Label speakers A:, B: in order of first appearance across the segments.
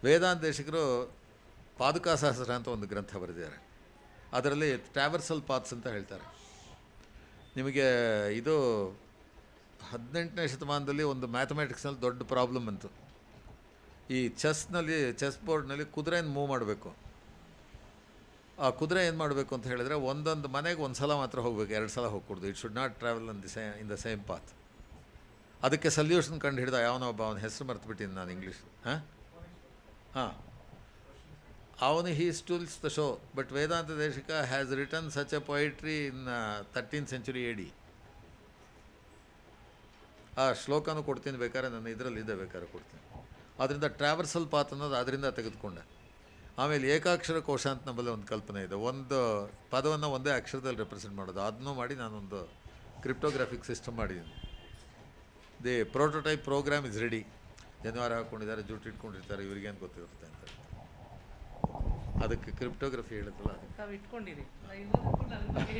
A: ವೇದಾಂತ ದೇಶಿಕರು ಪಾದುಕಾ ಸಹಸ್ರ ಅಂತ ಒಂದು ಗ್ರಂಥ ಬರೆದಿದ್ದಾರೆ ಅದರಲ್ಲಿ ಟ್ರಾವರ್ಸಲ್ ಪಾತ್ಸ್ ಅಂತ ಹೇಳ್ತಾರೆ ನಿಮಗೆ ಇದು ಹದಿನೆಂಟನೇ ಶತಮಾನದಲ್ಲಿ ಒಂದು ಮ್ಯಾಥಮೆಟಿಕ್ಸ್ನಲ್ಲಿ ದೊಡ್ಡ ಪ್ರಾಬ್ಲಮ್ ಬಂತು ಈ ಚೆಸ್ನಲ್ಲಿ ಚೆಸ್ ಬೋರ್ಡ್ನಲ್ಲಿ ಕುದುರೆನ ಮೂವ್ ಮಾಡಬೇಕು ಆ ಕುದುರೆ ಏನು ಮಾಡಬೇಕು ಅಂತ ಹೇಳಿದ್ರೆ ಒಂದೊಂದು ಮನೆಗೆ ಒಂದು ಸಲ ಮಾತ್ರ ಹೋಗ್ಬೇಕು ಎರಡು ಸಲ ಹೋಗ್ಕೊಡ್ದು it should not travel in the say in the same path ಅದಕ್ಕೆ ಸಲ್ಯೂಷನ್ ಕಂಡು ಹಿಡ್ದ ಯಾವನೋ ಒಬ್ಬ ಅವನ ಹೆಸರು ಮರ್ತುಬಿಟ್ಟಿನಿ ನಾನು ಇಂಗ್ಲೀಷ್ ಹಾಂ ಹಾಂ ಅವನು he steals the show but Vedanta Desika has return such a poetry in thirteen century A D ಆ ಶ್ಲೋಕನೂ ಕೊಡ್ತೀನಿ ಬೇಕಾದ್ರೆ ನನ್ನ ಇದರಲ್ಲಿ ಇದೆ ಬೇಕಾದ್ರೆ ಕೊಡ್ತೀನಿ ಅದರಿಂದ ಟ್ರಾವರ್ಸಲ್ ಪಾತ್ ಅನ್ನೋದು ಅದರಿಂದ ತೆಗೆದುಕೊಂಡೆ ಆಮೇಲೆ ಏಕಾಕ್ಷರ ಕೋಶ ಅಂತ ನಮ್ಮಲ್ಲಿ ಒಂದು ಕಲ್ಪನೆ ಇದೆ ಒಂದು ಪದವನ್ನು ಒಂದೇ ಅಕ್ಷರದಲ್ಲಿ ರೆಪ್ರೆಸೆಂಟ್ ಮಾಡೋದು ಅದನ್ನೂ ಮಾಡಿ ನಾನೊಂದು ಕ್ರಿಪ್ಟೋಗ್ರಾಫಿಕ್ ಸಿಸ್ಟಮ್ ಮಾಡಿದ್ದೀನಿ the prototype program is ready ಜನಿವಾರ ಹಾಕ್ಕೊಂಡಿದ್ದಾರೆ ಜುಟ್ಟು ಇಟ್ಕೊಂಡಿರ್ತಾರೆ ಇವ್ರಿಗೇನು ಗೊತ್ತಿರುತ್ತೆ ಅಂತ ಅದಕ್ಕೆ ಕ್ರಿಪ್ಟೋಗ್ರಫಿ ಹೇಳುತ್ತಲ್ಲ ಅದಕ್ಕೆ
B: ತಾವು ಇಟ್ಕೊಂಡಿರಿ ನಾ ಇನ್ನೊಂದು ನನ್ನ ಬಗ್ಗೆ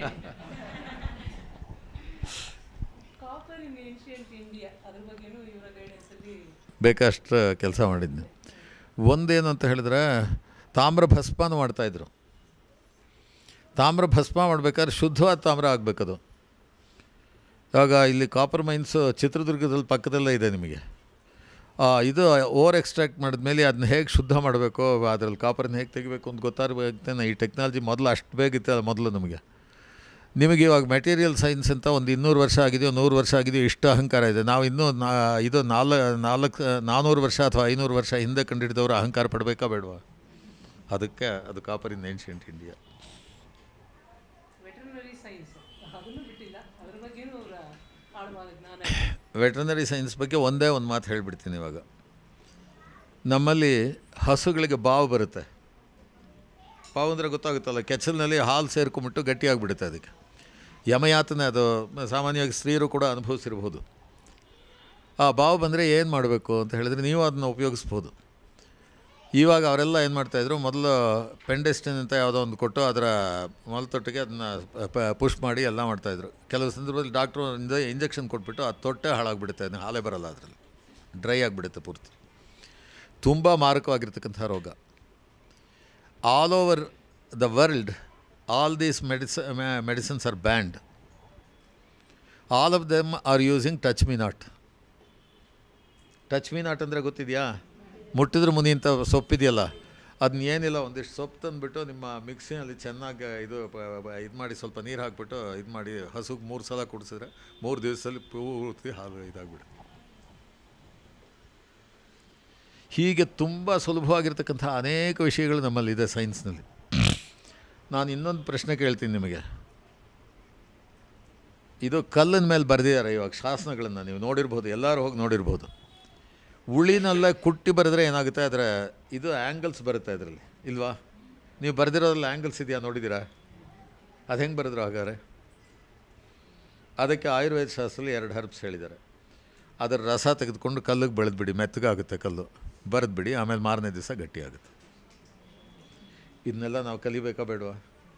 B: ಕಾಪರ್ ಇನ್ ಏನ್ಷಿಯಂಟ್ ಇಂಡಿಯಾ ಅದ್ರ ಬಗ್ಗೆನೂ ಇವರ ಗೈಡೆನ್ಸ್ ಅಲ್ಲಿ
A: ಬೇಕಷ್ಟು ಕೆಲಸ ಮಾಡಿದ್ದೆ ಒಂದೇನು ಅಂತ ಹೇಳಿದ್ರೆ ತಾಮ್ರ ಭಸ್ಮನೂ ಮಾಡ್ತಾಯಿದ್ರು ತಾಮ್ರ ಭಸ್ಮ ಮಾಡ್ಬೇಕಾದ್ರೆ ಶುದ್ಧವಾದ ತಾಮ್ರ ಆಗಬೇಕದು ಇವಾಗ ಇಲ್ಲಿ ಕಾಪರ್ ಮೈನ್ಸು ಚಿತ್ರದುರ್ಗದಲ್ಲಿ ಪಕ್ಕದಲ್ಲೇ ಇದೆ ನಿಮಗೆ ಆ, ಇದು ಓವರ್ ಎಕ್ಸ್ಟ್ರಾಕ್ಟ್ ಮಾಡಿದ್ಮೇಲೆ ಅದನ್ನ ಹೇಗೆ ಶುದ್ಧ ಮಾಡಬೇಕು ಅದರಲ್ಲಿ ಕಾಪರ್ನ ಹೇಗೆ ತೆಗಿಬೇಕು ಅಂತ ಗೊತ್ತಾಗಬೇಕಂತಾನೆ ಈ ಟೆಕ್ನಾಲಜಿ ಮೊದಲು ಅಷ್ಟು ಬೇಗ ಇತ್ತಲ್ಲ ಮೊದಲು ನಮಗೆ ನಿಮಗೆ ಇವಾಗ ಮೆಟೀರಿಯಲ್ ಸೈನ್ಸ್ ಅಂತ ಒಂದು ಇನ್ನೂರು ವರ್ಷ ಆಗಿದೆಯೋ ನೂರು ವರ್ಷ ಆಗಿದೆಯೋ ಇಷ್ಟು ಅಹಂಕಾರ ಇದೆ ನಾವು ಇನ್ನೂ ನಾ ಇದು ನಾಲ್ಕು ನಾಲ್ಕು ನಾನ್ನೂರು ವರ್ಷ ಅಥವಾ ಐನೂರು ವರ್ಷ ಹಿಂದೆ ಕಂಡುಹಿಡಿದವರು ಅಹಂಕಾರ ಪಡಬೇಕಾ ಬೇಡವಾ ಅದಕ್ಕೆ ಅದು copper in ancient India
B: veterinary science ಅದನ್ನು ಬಿಟ್ಟಿಲ್ಲ ಅದ್ರ ಬಗ್ಗೆನೂ ಅವರ ಆಳವಾದ ಜ್ಞಾನ
A: ವೆಟ್ರನರಿ ಸೈನ್ಸ್ ಬಗ್ಗೆ ಒಂದೇ ಒಂದು ಮಾತು ಹೇಳಿಬಿಡ್ತೀನಿ ಇವಾಗ ನಮ್ಮಲ್ಲಿ ಹಸುಗಳಿಗೆ ಬಾವು ಬರುತ್ತೆ ಬಾವು ಅಂದರೆ ಗೊತ್ತಾಗುತ್ತಲ್ಲ ಕೆಚ್ಚಲಿನಲ್ಲಿ ಹಾಲು ಸೇರ್ಕೊಂಬಿಟ್ಟು ಗಟ್ಟಿಯಾಗಿಬಿಡುತ್ತೆ ಅದಕ್ಕೆ ಯಮಯಾತನೆ ಅದು ಸಾಮಾನ್ಯವಾಗಿ ಸ್ತ್ರೀಯರು ಕೂಡ ಅನುಭವಿಸಿರ್ಬೋದು ಆ ಬಾವು ಬಂದರೆ ಏನು ಮಾಡಬೇಕು ಅಂತ ಹೇಳಿದ್ರೆ ನೀವು ಅದನ್ನು ಉಪಯೋಗಿಸ್ಬೋದು ಇವಾಗ ಅವರೆಲ್ಲ ಏನು ಮಾಡ್ತಾಯಿದ್ರು ಮೊದಲು ಪೆಂಡೆಸ್ಟಿನ್ ಅಂತ ಯಾವುದೋ ಒಂದು ಕೊಟ್ಟು ಅದರ ಮೊಲತೊಟ್ಟಿಗೆ ಅದನ್ನು ಪುಷ್ ಮಾಡಿ ಎಲ್ಲ ಮಾಡ್ತಾಯಿದ್ರು ಕೆಲವು ಸಂದರ್ಭದಲ್ಲಿ ಡಾಕ್ಟ್ರು ಇಂದ ಇಂಜೆಕ್ಷನ್ ಕೊಟ್ಬಿಟ್ಟು ಅದು ತೊಟ್ಟೆ ಹಾಳಾಗಿಬಿಡುತ್ತೆ ಅದನ್ನು ಹಾಲೇ ಬರಲ್ಲ ಅದರಲ್ಲಿ ಡ್ರೈ ಆಗಿಬಿಡುತ್ತೆ ಪೂರ್ತಿ ತುಂಬ ಮಾರಕವಾಗಿರ್ತಕ್ಕಂಥ ರೋಗ all over the world all these ಮೆಡಿಸ medicines are banned all of them are using touch me not touch me not ಅಂದರೆ ಗೊತ್ತಿದೆಯಾ ಮುಟ್ಟಿದ್ರೆ ಮುನಿ ಅಂತ ಸೊಪ್ಪಿದೆಯಲ್ಲ ಅದನ್ನ ಏನಿಲ್ಲ ಒಂದಿಷ್ಟು ಸೊಪ್ಪು ತಂದುಬಿಟ್ಟು ನಿಮ್ಮ ಮಿಕ್ಸಿನಲ್ಲಿ ಚೆನ್ನಾಗಿ ಇದು ಇದು ಮಾಡಿ ಸ್ವಲ್ಪ ನೀರು ಹಾಕ್ಬಿಟ್ಟು ಇದು ಮಾಡಿ ಹಸುಗೆ ಮೂರು ಸಲ ಕುಡಿಸಿದ್ರೆ ಮೂರು ದಿವಸದಲ್ಲಿ ಪೂರ್ತಿ ಹಾಲು ಇದಾಗ್ಬಿಡುತ್ತೆ ಹೀಗೆ ತುಂಬ ಸುಲಭವಾಗಿರ್ತಕ್ಕಂಥ ಅನೇಕ ವಿಷಯಗಳು ನಮ್ಮಲ್ಲಿದೆ ಸೈನ್ಸ್ನಲ್ಲಿ ನಾನು ಇನ್ನೊಂದು ಪ್ರಶ್ನೆ ಕೇಳ್ತೀನಿ ನಿಮಗೆ ಇದು ಕಲ್ಲಿನ ಮೇಲೆ ಬರೆದಿದ್ದಾರೆ ಇವಾಗ ಶಾಸನಗಳನ್ನು ನೀವು ನೋಡಿರ್ಬೋದು ಎಲ್ಲರೂ ಹೋಗಿ ನೋಡಿರ್ಬೋದು ಉಳಿನಲ್ಲೇ ಕುಟ್ಟಿ ಬರೆದ್ರೆ ಏನಾಗುತ್ತೆ ಅದರ ಇದು ಆ್ಯಂಗಲ್ಸ್ ಬರುತ್ತೆ ಅದರಲ್ಲಿ ಇಲ್ವಾ ನೀವು ಬರೆದಿರೋದ್ರಲ್ಲಿ ಆ್ಯಂಗಲ್ಸ್ ಇದೆಯಾ ನೋಡಿದ್ದೀರಾ ಅದು ಹೆಂಗೆ ಬರೆದ್ರು ಹಾಗಾದ್ರೆ ಅದಕ್ಕೆ ಆಯುರ್ವೇದ ಶಾಸ್ತ್ರದಲ್ಲಿ ಎರಡು ಹರ್ಬ್ಸ್ ಹೇಳಿದ್ದಾರೆ ಅದರ ರಸ ತೆಗೆದುಕೊಂಡು ಕಲ್ಲಿಗೆ ಬೆಳೆದ್ಬಿಡಿ ಮೆತ್ತಗಾಗುತ್ತೆ ಕಲ್ಲು ಬರೆದ್ಬಿಡಿ ಆಮೇಲೆ ಮಾರನೇ ದಿವಸ ಗಟ್ಟಿಯಾಗುತ್ತೆ ಇದನ್ನೆಲ್ಲ ನಾವು ಕಲಿಬೇಕಾ ಬೇಡವಾ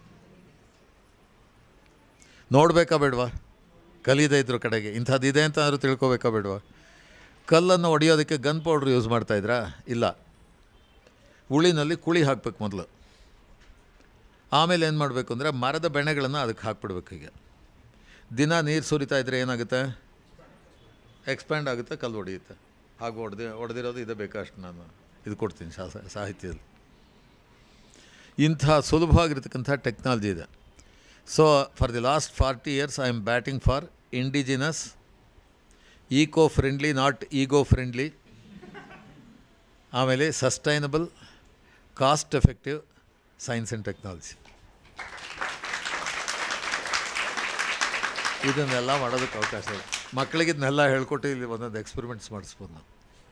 A: ನೋಡಬೇಕಾ ಬೇಡವಾ ಕಲಿಯದೇ ಇದ್ರ ಕಡೆಗೆ ಇಂಥದ್ದಿದೆ ಅಂತ ಆದರೂ ತಿಳ್ಕೊಬೇಕಾ ಬೇಡವಾ ಕಲ್ಲನ್ನು ಒಡೆಯೋದಕ್ಕೆ ಗನ್ ಪೌಡ್ರ್ ಯೂಸ್ ಮಾಡ್ತಾಯಿದ್ರಾ ಇಲ್ಲ ಉಳಿನಲ್ಲಿ ಕುಳಿ ಹಾಕ್ಬೇಕು ಮೊದಲು ಆಮೇಲೆ ಏನು ಮಾಡಬೇಕು ಅಂದರೆ ಮರದ ಬೆಣೆಗಳನ್ನು ಅದಕ್ಕೆ ಹಾಕ್ಬಿಡ್ಬೇಕು ಈಗ ದಿನ ನೀರು ಸುರಿತಾ ಇದ್ದರೆ ಏನಾಗುತ್ತೆ ಎಕ್ಸ್ಪ್ಯಾಂಡ್ ಆಗುತ್ತೆ ಕಲ್ಲು ಹೊಡೆಯುತ್ತೆ ಹಾಗೆ ಹೊಡೆದಿ ಹೊಡೆದಿರೋದು ಇದೆ ಬೇಕಷ್ಟು ನಾನು ಇದು ಕೊಡ್ತೀನಿ ಶಾಸ ಸಾಹಿತ್ಯದಲ್ಲಿ ಇಂಥ ಸುಲಭವಾಗಿರ್ತಕ್ಕಂಥ ಟೆಕ್ನಾಲಜಿ ಇದೆ so for the last forty years I am batting for indigenous eco friendly not ego friendly ಆಮೇಲೆ sustainable cost effective science and technology ಇದನ್ನೆಲ್ಲ ಮಾಡೋದಕ್ಕೆ ಅವಕಾಶ ಇದೆ ಮಕ್ಕಳಿಗೆ ಇದನ್ನೆಲ್ಲ ಹೇಳ್ಕೊಟ್ಟು ಇಲ್ಲಿ ಒಂದೊಂದು ಎಕ್ಸ್ಪೆರಿಮೆಂಟ್ಸ್ ಮಾಡಿಸ್ಬೋದು ನಾವು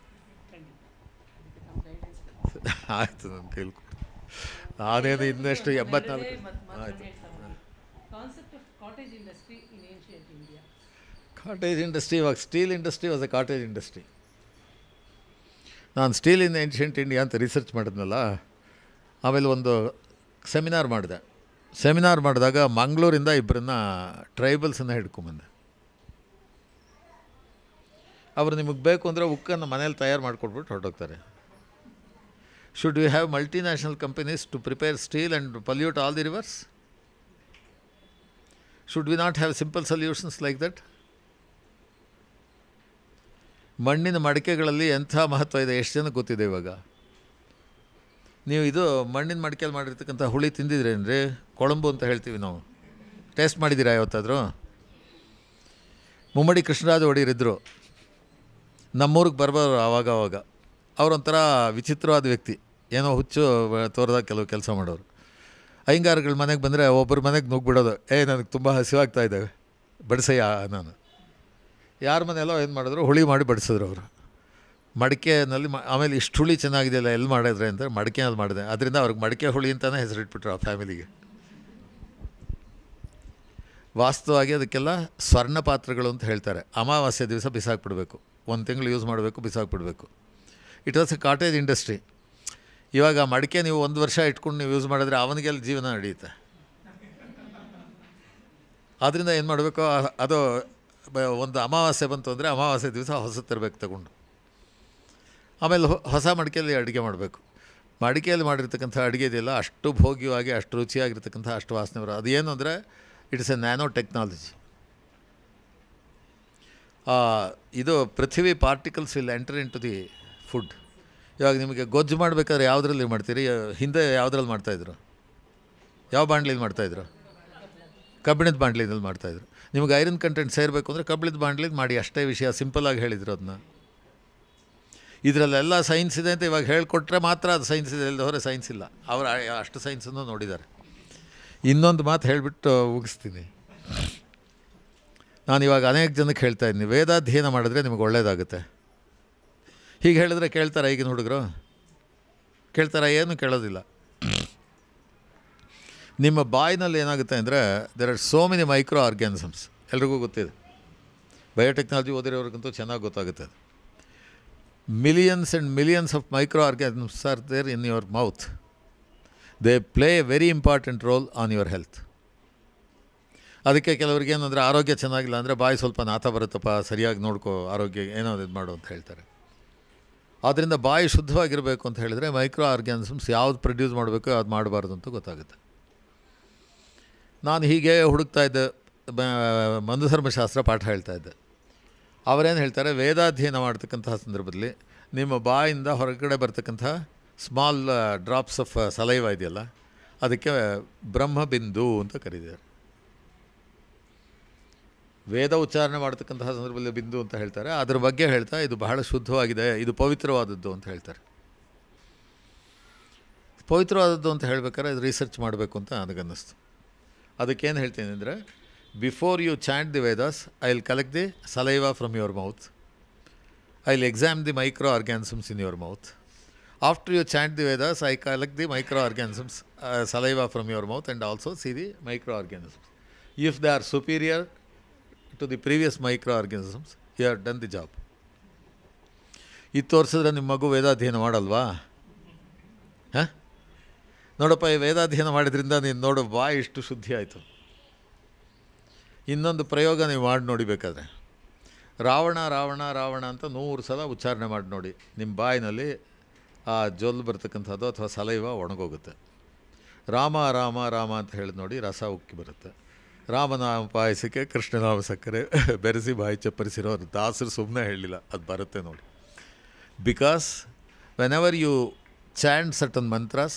A: ಆಯಿತು ನನ್ನ ಕೈಲಿ ಕೊಡು ನಾನೇನು ಇನ್ನಷ್ಟು ಎಂಬತ್ನಾಲ್ಕು ಆಯಿತು
B: concept of cottage industry in ancient India
A: cottage industry ಇವಾಗ steel industry was a cottage industry ನಾನು ಸ್ಟೀಲ್ ಇನ್ ಏನ್ಷಿಯಂಟ್ ಇಂಡಿಯಾ ಅಂತ ರಿಸರ್ಚ್ ಮಾಡಿದ್ನಲ್ಲ ಆಮೇಲೆ ಒಂದು ಸೆಮಿನಾರ್ ಮಾಡಿದೆ ಸೆಮಿನಾರ್ ಮಾಡಿದಾಗ ಮಂಗಳೂರಿಂದ ಇಬ್ಬರನ್ನ ಟ್ರೈಬಲ್ಸನ್ನು ಹಿಡ್ಕೊಂಬಂದೆ ಅವರು ನಿಮಗೆ ಬೇಕು ಅಂದರೆ ಉಕ್ಕನ್ನು ಮನೇಲಿ ತಯಾರು ಮಾಡಿಕೊಟ್ಬಿಟ್ಟು ಹೊರಟೋಗ್ತಾರೆ should we have multinational companies to prepare steel and pollute all the rivers should we not have simple solutions like that ಮಣ್ಣಿನ ಮಡಿಕೆಗಳಲ್ಲಿ ಎಂಥ ಮಹತ್ವ ಇದೆ ಎಷ್ಟು ಜನಕ್ಕೆ ಗೊತ್ತಿದೆ ಇವಾಗ ನೀವು ಇದು ಮಣ್ಣಿನ ಮಡಿಕೆಯಲ್ಲಿ ಮಾಡಿರ್ತಕ್ಕಂಥ ಹುಳಿ ತಿಂದಿದ್ರೇನ್ರಿ ಕೊಳಂಬು ಅಂತ ಹೇಳ್ತೀವಿ ನಾವು ಟೇಸ್ಟ್ ಮಾಡಿದ್ದೀರಾ ಯಾವತ್ತಾದರೂ ಮುಮ್ಮಡಿ ಕೃಷ್ಣರಾಜ ಒಡೆಯರಿದ್ದರು ನಮ್ಮೂರಿಗೆ ಬರ್ಬಾರು ಆವಾಗ ಆವಾಗ ಅವರೊಂಥರ ವಿಚಿತ್ರವಾದ ವ್ಯಕ್ತಿ ಏನೋ ಹುಚ್ಚು ತೋರದಾಗ ಕೆಲವು ಕೆಲಸ ಮಾಡೋರು ಅಯ್ಯಂಗಾರಗಳ ಮನೆಗೆ ಬಂದರೆ ಒಬ್ಬರ ಮನೆಗೆ ನುಗ್ಗಿಬಿಡೋದು ಏ ನನಗೆ ತುಂಬ ಹಸಿವಾಗ್ತಾ ಇದ್ದಾವೆ ಬಡಿಸಯ್ಯ ನಾನು ಯಾರ ಮನೆಯಲ್ಲೋ ಏನು ಮಾಡಿದ್ರು ಹುಳಿ ಮಾಡಿ ಬಡಿಸಿದ್ರು ಅವರು ಮಡಿಕೆನಲ್ಲಿ ಮ ಆಮೇಲೆ ಇಷ್ಟು ಹುಳಿ ಚೆನ್ನಾಗಿದೆಯಲ್ಲ ಎಲ್ಲಿ ಮಾಡಿದ್ರೆ ಅಂತ ಮಡಿಕೆನಲ್ಲಿ ಮಾಡಿದೆ ಅದರಿಂದ ಅವ್ರಿಗೆ ಮಡಿಕೆ ಹುಳಿ ಅಂತಲೇ ಹೆಸರಿಟ್ಬಿಟ್ರು ಆ ಫ್ಯಾಮಿಲಿಗೆ ವಾಸ್ತವವಾಗಿ ಅದಕ್ಕೆಲ್ಲ ಸ್ವರ್ಣ ಪಾತ್ರೆಗಳು ಅಂತ ಹೇಳ್ತಾರೆ ಅಮಾವಾಸ್ಯೆ ದಿವಸ ಬಿಸಾಕ್ಬಿಡ್ಬೇಕು ಒಂದು ತಿಂಗಳು ಯೂಸ್ ಮಾಡಬೇಕು ಬಿಸಾಕ್ಬಿಡ್ಬೇಕು it was a cottage industry ಇವಾಗ ಆ ಮಡಿಕೆ ನೀವು ಒಂದು ವರ್ಷ ಇಟ್ಕೊಂಡು ನೀವು ಯೂಸ್ ಮಾಡಿದ್ರೆ ಅವನಿಗೆ ಅಲ್ಲಿ ಜೀವನ ನಡೆಯುತ್ತೆ ಆದ್ದರಿಂದ ಏನು ಮಾಡಬೇಕು ಆ- ಅದು ಬ- ಒಂದು ಅಮಾವಾಸ್ಯೆ ಬಂತು ಅಂದರೆ ಅಮಾವಾಸ್ಯೆ ದಿವಸ ಹೊಸ ತರಬೇಕು ತಗೊಂಡು ಆಮೇಲೆ ಹೊ- ಹೊಸ ಮಡಿಕೆಯಲ್ಲಿ ಅಡುಗೆ ಮಾಡಬೇಕು ಮಡಿಕೆಯಲ್ಲಿ ಮಾಡಿರ್ತಕ್ಕಂಥ ಅಡುಗೆ ಇದೆಯಲ್ಲ ಅಷ್ಟು ಭೋಗ್ಯವಾಗಿ ಅಷ್ಟು ರುಚಿಯಾಗಿರ್ತಕ್ಕಂಥ ಅಷ್ಟು ವಾಸನೆ ಬರೋ ಅದು ಏನು ಅಂದರೆ ಇಟ್ಸ್ ಎ ನ್ಯಾನೋ ಟೆಕ್ನಾಲಜಿ ಇದು ಪೃಥ್ವಿ particles will enter into the food ಇವಾಗ ನಿಮಗೆ ಗೊಜ್ಜು ಮಾಡಬೇಕಾದ್ರೆ ಯಾವುದ್ರಲ್ಲಿ ಮಾಡ್ತೀರಿ ಹಿಂದೆ ಯಾವುದ್ರಲ್ಲಿ ಮಾಡ್ತಾಯಿದ್ರು ಯಾವ ಬಾಣಲಿಲಿ ಮಾಡ್ತಾಯಿದ್ರು ಕಬ್ಬಿಣದ ಬಾಣಲಿನಲ್ಲಿ ಮಾಡ್ತಾಯಿದ್ರು ನಿಮಗೆ ಐರನ್ ಕಂಟೆಂಟ್ ಸೇರಬೇಕು ಅಂದರೆ ಕಬ್ಬಿಣದ ಬಾಣಲಿದು ಮಾಡಿ ಅಷ್ಟೇ ವಿಷಯ ಸಿಂಪಲ್ಲಾಗಿ ಹೇಳಿದ್ರು ಅದನ್ನ ಇದರಲ್ಲೆಲ್ಲ ಸೈನ್ಸ್ ಇದೆ ಅಂತ ಇವಾಗ ಹೇಳಿಕೊಟ್ರೆ ಮಾತ್ರ ಅದು ಸೈನ್ಸ್ ಇದೆ ಇಲ್ಲದೆ ಹೊರೆ ಸೈನ್ಸ್ ಇಲ್ಲ ಅವರು ಆ- ಅಷ್ಟು ಸೈನ್ಸನ್ನು ನೋಡಿದ್ದಾರೆ ಇನ್ನೊಂದು ಮಾತು ಹೇಳಿಬಿಟ್ಟು ಮುಗಿಸ್ತೀನಿ ನಾನು ಇವಾಗ ಅನೇಕ ಜನಕ್ಕೆ ಹೇಳ್ತಾ ಇದ್ದೀನಿ ವೇದಾಧ್ಯಯನ ಮಾಡಿದ್ರೆ ನಿಮಗೆ ಒಳ್ಳೆಯದಾಗುತ್ತೆ ಹೀಗೆ ಹೇಳಿದ್ರೆ ಕೇಳ್ತಾರ ಈಗಿನ ಹುಡುಗರು ಕೇಳ್ತಾರ ಏನು ಕೇಳೋದಿಲ್ಲ ನಿಮ್ಮ ಬಾಯಿನಲ್ಲಿ ಏನಾಗುತ್ತೆ ಅಂದರೆ there are so many micro organisms ಎಲ್ರಿಗೂ ಗೊತ್ತಿದೆ ಬಯೋಟೆಕ್ನಾಲಜಿ ಓದಿರೋರಿಗಂತೂ ಚೆನ್ನಾಗಿ ಗೊತ್ತಾಗುತ್ತೆ ಅದು millions and millions of micro organisms are there in your mouth they play a very important role on your health ಅದಕ್ಕೆ ಕೆಲವ್ರಿಗೆ ಏನಂದರೆ ಆರೋಗ್ಯ ಚೆನ್ನಾಗಿಲ್ಲ ಅಂದರೆ ಬಾಯಿ ಸ್ವಲ್ಪ ನಾಥ ಬರುತ್ತಪ್ಪ ಸರಿಯಾಗಿ ನೋಡ್ಕೋ ಆರೋಗ್ಯ ಏನೋ ಇದು ಮಾಡು ಅಂತ ಹೇಳ್ತಾರೆ ಆದ್ದರಿಂದ ಬಾಯಿ ಶುದ್ಧವಾಗಿರಬೇಕು ಅಂತ ಹೇಳಿದರೆ ಮೈಕ್ರೋ ಆರ್ಗ್ಯಾನಿಸಮ್ಸ್ ಯಾವ್ದು ಪ್ರೊಡ್ಯೂಸ್ ಮಾಡಬೇಕು ಅದು ಮಾಡಬಾರ್ದು ಅಂತ ಗೊತ್ತಾಗುತ್ತೆ ನಾನು ಹೀಗೆ ಹುಡುಕ್ತಾ ಇದ್ದೆ ಬ- ಮಂದುಧರ್ಮಶಾಸ್ತ್ರ ಪಾಠ ಹೇಳ್ತಾ ಇದ್ದೆ ಅವರೇನು ಹೇಳ್ತಾರೆ ವೇದಾಧ್ಯಯನ ಮಾಡ್ತಕ್ಕಂತಹ ಸಂದರ್ಭದಲ್ಲಿ ನಿಮ್ಮ ಬಾಯಿಂದ ಹೊರಗಡೆ ಬರ್ತಕ್ಕಂಥ ಸ್ಮಾಲ್ ಡ್ರಾಪ್ಸ್ ಆಫ್ ಸಲೈವ ಇದೆಯಲ್ಲ ಅದಕ್ಕೆ ಬ್ರಹ್ಮಬಿಂದು ಅಂತ ಕರೀತಾರೆ ವೇದ ಉಚ್ಚಾರಣೆ ಮಾಡ್ತಕ್ಕಂತಹ ಸಂದರ್ಭದಲ್ಲಿ ಬಿಂದು ಅಂತ ಹೇಳ್ತಾರೆ ಅದ್ರ ಬಗ್ಗೆ ಹೇಳ್ತಾ ಇದು ಬಹಳ ಶುದ್ಧವಾಗಿದೆ ಇದು ಪವಿತ್ರವಾದದ್ದು ಅಂತ ಹೇಳ್ತಾರೆ ಪವಿತ್ರವಾದದ್ದು ಅಂತ ಹೇಳ್ಬೇಕಾದ್ರೆ ಅದು ರಿಸರ್ಚ್ ಮಾಡಬೇಕು ಅಂತ ನನಗನ್ನಿಸ್ತು ಅದಕ್ಕೇನು ಹೇಳ್ತೀನಿ ಅಂದರೆ before you chant the Vedas I will collect the saliva from your mouth I will exam the micro organisms in your mouth after you chant the Vedas I collect the micro organisms saliva from your mouth and also see the micro organisms if they are superior to the previous micro organisms you are done the job ಇದು ತೋರಿಸಿದ್ರೆ ನಿಮ್ಮ ಮಗು ವೇದಾಧ್ಯಯನ ಮಾಡಲ್ವಾ ಹಾಂ ನೋಡಪ್ಪ ಈ ವೇದಾಧ್ಯಯನ ಮಾಡಿದ್ರಿಂದ ನೀನು ನೋಡು ಬಾಯಿ ಇಷ್ಟು ಶುದ್ಧಿ ಆಯಿತು ಇನ್ನೊಂದು ಪ್ರಯೋಗ ನೀವು ಮಾಡಿ ನೋಡಿ ಬೇಕಾದ್ರೆ ರಾವಣ ರಾವಣ ರಾವಣ ಅಂತ ನೂರು ಸಲ ಉಚ್ಚಾರಣೆ ಮಾಡಿ ನೋಡಿ ನಿಮ್ಮ ಬಾಯಿನಲ್ಲಿ ಆ ಜೊಲ್ಲು ಬರ್ತಕ್ಕಂಥದ್ದು ಅಥವಾ ಸಲೈವ ಒಣಗೋಗುತ್ತೆ ರಾಮ ರಾಮ ರಾಮ ಅಂತ ಹೇಳಿ ನೋಡಿ ರಸ ಉಕ್ಕಿ ಬರುತ್ತೆ ರಾಮನಾಮ ಪಾಯಸಕ್ಕೆ ಕೃಷ್ಣನಾಮ ಸಕ್ಕರೆ ಬೆರೆಸಿ ಬಾಯಿ ಚಪ್ಪರಿಸಿರೋ ದಾಸರು ಸುಮ್ಮನೆ ಹೇಳಲಿಲ್ಲ ಅದು ಬರುತ್ತೆ ನೋಡಿ because whenever you chant certain mantras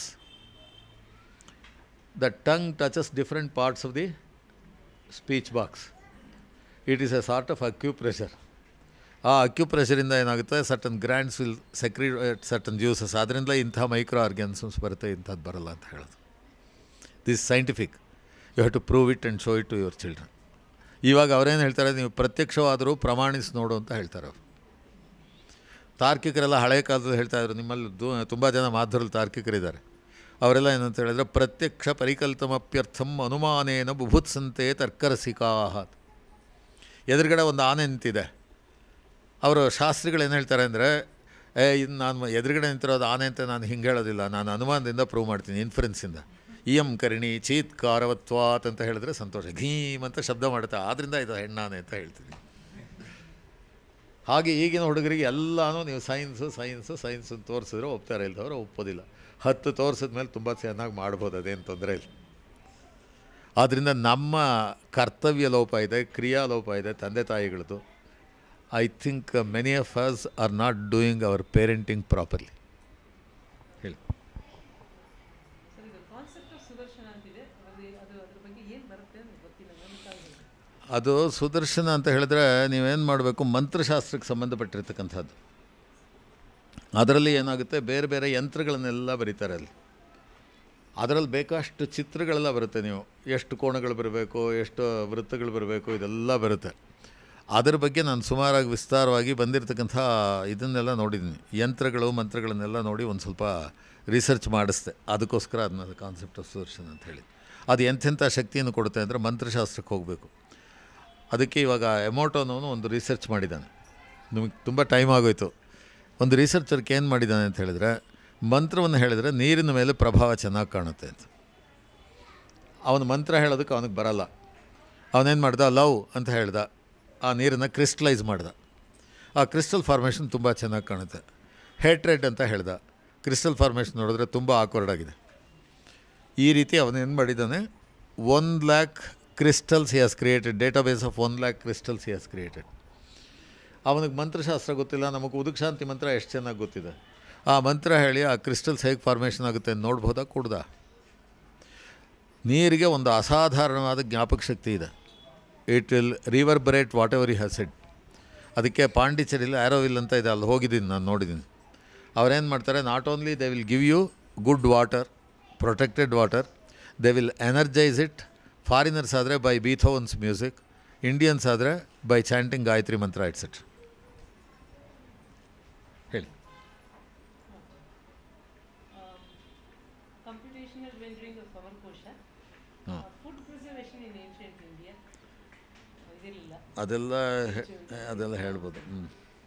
A: the tongue touches different parts of the speech box. It is a sort of acupressure. ಆ ಅಕ್ಯುಪ್ರೆಷರಿಂದ ಏನಾಗುತ್ತೆ certain glands will secrete certain juices ಅದರಿಂದ ಇಂಥ ಮೈಕ್ರೋ ಆರ್ಗ್ಯಾನಿಸಮ್ಸ್ ಬರುತ್ತೆ ಇಂಥದ್ದು ಬರಲ್ಲ ಅಂತ ಹೇಳೋದು this scientific you have to prove it and show it to your children ಇವಾಗ ಅವರೇನು ಹೇಳ್ತಾರೆ ನೀವು ಪ್ರತ್ಯಕ್ಷವಾದರೂ ಪ್ರಮಾಣಿಸಿ ನೋಡು ಅಂತ ಹೇಳ್ತಾರೆ ಅವರು ತಾರ್ಕಿಕರೆಲ್ಲ ಹಳೆಯ ಕಾಲದಲ್ಲಿ ಹೇಳ್ತಾ ಇದ್ರು ನಿಮ್ಮಲ್ಲಿ ದು ತುಂಬ ಜನ ಮಾಧುರಲ್ಲಿ ತಾರ್ಕಿಕರಿದ್ದಾರೆ ಅವರೆಲ್ಲ ಏನಂತ ಹೇಳಿದ್ರೆ ಪ್ರತ್ಯಕ್ಷ ಪರಿಕಲ್ಪಮಪ್ಯರ್ಥಂ ಅನುಮಾನೇನ ಬುಭುತ್ಸಂತೆ ತರ್ಕರಸಿಕಾ ಎದುರುಗಡೆ ಒಂದು ಆನೆ ನಿಂತಿದೆ ಅವರು ಶಾಸ್ತ್ರಿಗಳು ಏನು ಹೇಳ್ತಾರೆ ಅಂದರೆ ಏ ಇನ್ನು ನಾನು ಎದುರುಗಡೆ ನಿಂತಿರೋದು ಆನೆ ಅಂತ ನಾನು ಹಿಂಗೆ ಹೇಳೋದಿಲ್ಲ ನಾನು ಅನುಮಾನದಿಂದ ಪ್ರೂವ್ ಮಾಡ್ತೀನಿ ಇನ್ಫ್ಲುಯೆನ್ಸಿಂದ ಇಯಂ ಕರಿಣಿ ಚೀತ್ಕಾರವತ್ವಾತ್ ಅಂತ ಹೇಳಿದ್ರೆ ಸಂತೋಷ ಘೀಮ್ ಅಂತ ಶಬ್ದ ಮಾಡುತ್ತೆ ಆದ್ದರಿಂದ ಇದು ಹೆಣ್ಣಾನೆ ಅಂತ ಹೇಳ್ತೀನಿ ಹಾಗೆ ಈಗಿನ ಹುಡುಗರಿಗೆ ಎಲ್ಲನೂ ನೀವು ಸೈನ್ಸು ಸೈನ್ಸು ಸೈನ್ಸ್ ಅಂತ ತೋರಿಸಿದ್ರೆ ಒಪ್ತಾರೆ ಇಲ್ದವ್ರು ಒಪ್ಪೋದಿಲ್ಲ ಹತ್ತು ತೋರಿಸಿದ ಮೇಲೆ ತುಂಬ ಚೆನ್ನಾಗಿ ಮಾಡ್ಬೋದು ಅದೇನು ತೊಂದರೆ ಇಲ್ಲ ಆದ್ದರಿಂದ ನಮ್ಮ ಕರ್ತವ್ಯ ಲೋಪ ಇದೆ ಕ್ರಿಯಾ ಲೋಪ ಇದೆ ತಂದೆ ತಾಯಿಗಳದ್ದು I think many of us are not doing our parenting properly ಹೇಳಿ
B: ಸರ್ ಇದು ಕಾನ್ಸೆಪ್ಟ್ ಆಫ್ ಸುದರ್ಶನ ಅಂತಿದೆ ಅದು ಅದು ಅದ್ರ ಬಗ್ಗೆ ಏನು ಬರುತ್ತೆ ಅಂತ ಗೊತ್ತಿಲ್ಲ ನನಗೆ
A: ಅದು ಸುದರ್ಶನ ಅಂತ ಹೇಳಿದ್ರೆ ನೀವೇನು ಮಾಡಬೇಕು ಮಂತ್ರಶಾಸ್ತ್ರಕ್ಕೆ ಸಂಬಂಧಪಟ್ಟಿರ್ತಕ್ಕಂಥದ್ದು ಅದರಲ್ಲಿ ಏನಾಗುತ್ತೆ ಬೇರೆ ಬೇರೆ ಯಂತ್ರಗಳನ್ನೆಲ್ಲ ಬರೀತಾರೆ ಅಲ್ಲಿ ಅದರಲ್ಲಿ ಬೇಕಷ್ಟು ಚಿತ್ರಗಳೆಲ್ಲ ಬರುತ್ತೆ ನೀವು ಎಷ್ಟು ಕೋಣಗಳು ಬರಬೇಕು ಎಷ್ಟು ವೃತ್ತಗಳು ಬರಬೇಕು ಇದೆಲ್ಲ ಬರುತ್ತೆ ಅದರ ಬಗ್ಗೆ ನಾನು ಸುಮಾರಾಗಿ ವಿಸ್ತಾರವಾಗಿ ಬಂದಿರತಕ್ಕಂಥ ಇದನ್ನೆಲ್ಲ ನೋಡಿದ್ದೀನಿ ಯಂತ್ರಗಳು ಮಂತ್ರಗಳನ್ನೆಲ್ಲ ನೋಡಿ ಒಂದು ಸ್ವಲ್ಪ ರಿಸರ್ಚ್ ಮಾಡಿಸ್ದೆ ಅದಕ್ಕೋಸ್ಕರ ಅದನ್ನ ಕಾನ್ಸೆಪ್ಟ್ ಆಫ್ ಸುದರ್ಶನ ಅಂತ ಹೇಳಿ ಅದು ಎಂಥೆಂಥ ಶಕ್ತಿಯನ್ನು ಕೊಡುತ್ತೆ ಅಂದರೆ ಮಂತ್ರಶಾಸ್ತ್ರಕ್ಕೆ ಹೋಗಬೇಕು ಅದಕ್ಕೆ ಇವಾಗ ಎಮೋಟೋನವನು ಒಂದು ರಿಸರ್ಚ್ ಮಾಡಿದ್ದಾನೆ ನಿಮಗೆ ತುಂಬ ಟೈಮ್ ಆಗೋಯ್ತು ಒಂದು ರಿಸರ್ಚರ್ಗೆ ಏನು ಮಾಡಿದ್ದಾನೆ ಅಂತ ಹೇಳಿದ್ರೆ ಮಂತ್ರವನ್ನು ಹೇಳಿದರೆ ನೀರಿನ ಮೇಲೆ ಪ್ರಭಾವ ಚೆನ್ನಾಗಿ ಕಾಣುತ್ತೆ ಅಂತ ಅವನು ಮಂತ್ರ ಹೇಳೋದಕ್ಕೆ ಅವನಿಗೆ ಬರಲ್ಲ ಅವನೇನು ಮಾಡ್ದ ಲವ್ ಅಂತ ಹೇಳ್ದ ಆ ನೀರನ್ನು ಕ್ರಿಸ್ಟಲೈಸ್ ಮಾಡ್ದ ಆ ಕ್ರಿಸ್ಟಲ್ ಫಾರ್ಮೇಷನ್ ತುಂಬ ಚೆನ್ನಾಗಿ ಕಾಣುತ್ತೆ ಹೇಟ್ರೆಡ್ ಅಂತ ಹೇಳ್ದ ಕ್ರಿಸ್ಟಲ್ ಫಾರ್ಮೇಷನ್ ನೋಡಿದ್ರೆ ತುಂಬ ಆಕ್ವರ್ಡ್ ಆಗಿದೆ ಈ ರೀತಿ ಅವನು ಏನು ಮಾಡಿದ್ದಾನೆ one lakh crystals he has created database of one lakh crystals he has created ಅವನಿಗೆ ಮಂತ್ರಶಾಸ್ತ್ರ ಗೊತ್ತಿಲ್ಲ ನಮಗೆ ಉದುಕ್ಷಾಂತಿ ಮಂತ್ರ ಎಷ್ಟು ಚೆನ್ನಾಗಿ ಗೊತ್ತಿದೆ ಆ ಮಂತ್ರ ಹೇಳಿ ಆ ಕ್ರಿಸ್ಟಲ್ಸ್ ಹೇಗೆ ಫಾರ್ಮೇಷನ್ ಆಗುತ್ತೆ ಅಂತ ನೋಡ್ಬೋದಾ ಕೂಡ್ದ ನೀರಿಗೆ ಒಂದು ಅಸಾಧಾರಣವಾದ ಜ್ಞಾಪಕ ಶಕ್ತಿ ಇದೆ it will reverberate whatever you has ಇಡ್ ಅದಕ್ಕೆ ಪಾಂಡಿಚೇರಿಲಿ ಆ್ಯರೋವಿಲ್ ಅಂತ ಇದೆ ಅಲ್ಲಿ ಹೋಗಿದ್ದೀನಿ ನಾನು ನೋಡಿದ್ದೀನಿ ಅವ್ರೇನು ಮಾಡ್ತಾರೆ not only they will give you good water protected water they will energise it foreigners ಆದರೆ ಬೈ ಬೀಥೋವನ್ಸ್ ಮ್ಯೂಸಿಕ್ ಇಂಡಿಯನ್ಸ್ ಆದರೆ ಬೈ ಚಾಂಟಿಂಗ್ ಗಾಯತ್ರಿ ಮಂತ್ರ ಇಟ್ಸೆಟ್ ಹೇಳಿ
B: ಕಂಪ್ಯೂಟೇಷನಲ್ ರೆಂಡರಿಂಗ್ ಆಫ್ ಅಮರಕೋಶ
A: ಹಾಂ
B: food preservation in ancient India ಇದಿರಲಿಲ್ಲ
A: ಅದೆಲ್ಲ ಹೆ- ಅದೆಲ್ಲ ಹೇಳ್ಬೋದು ಹ್ಞೂ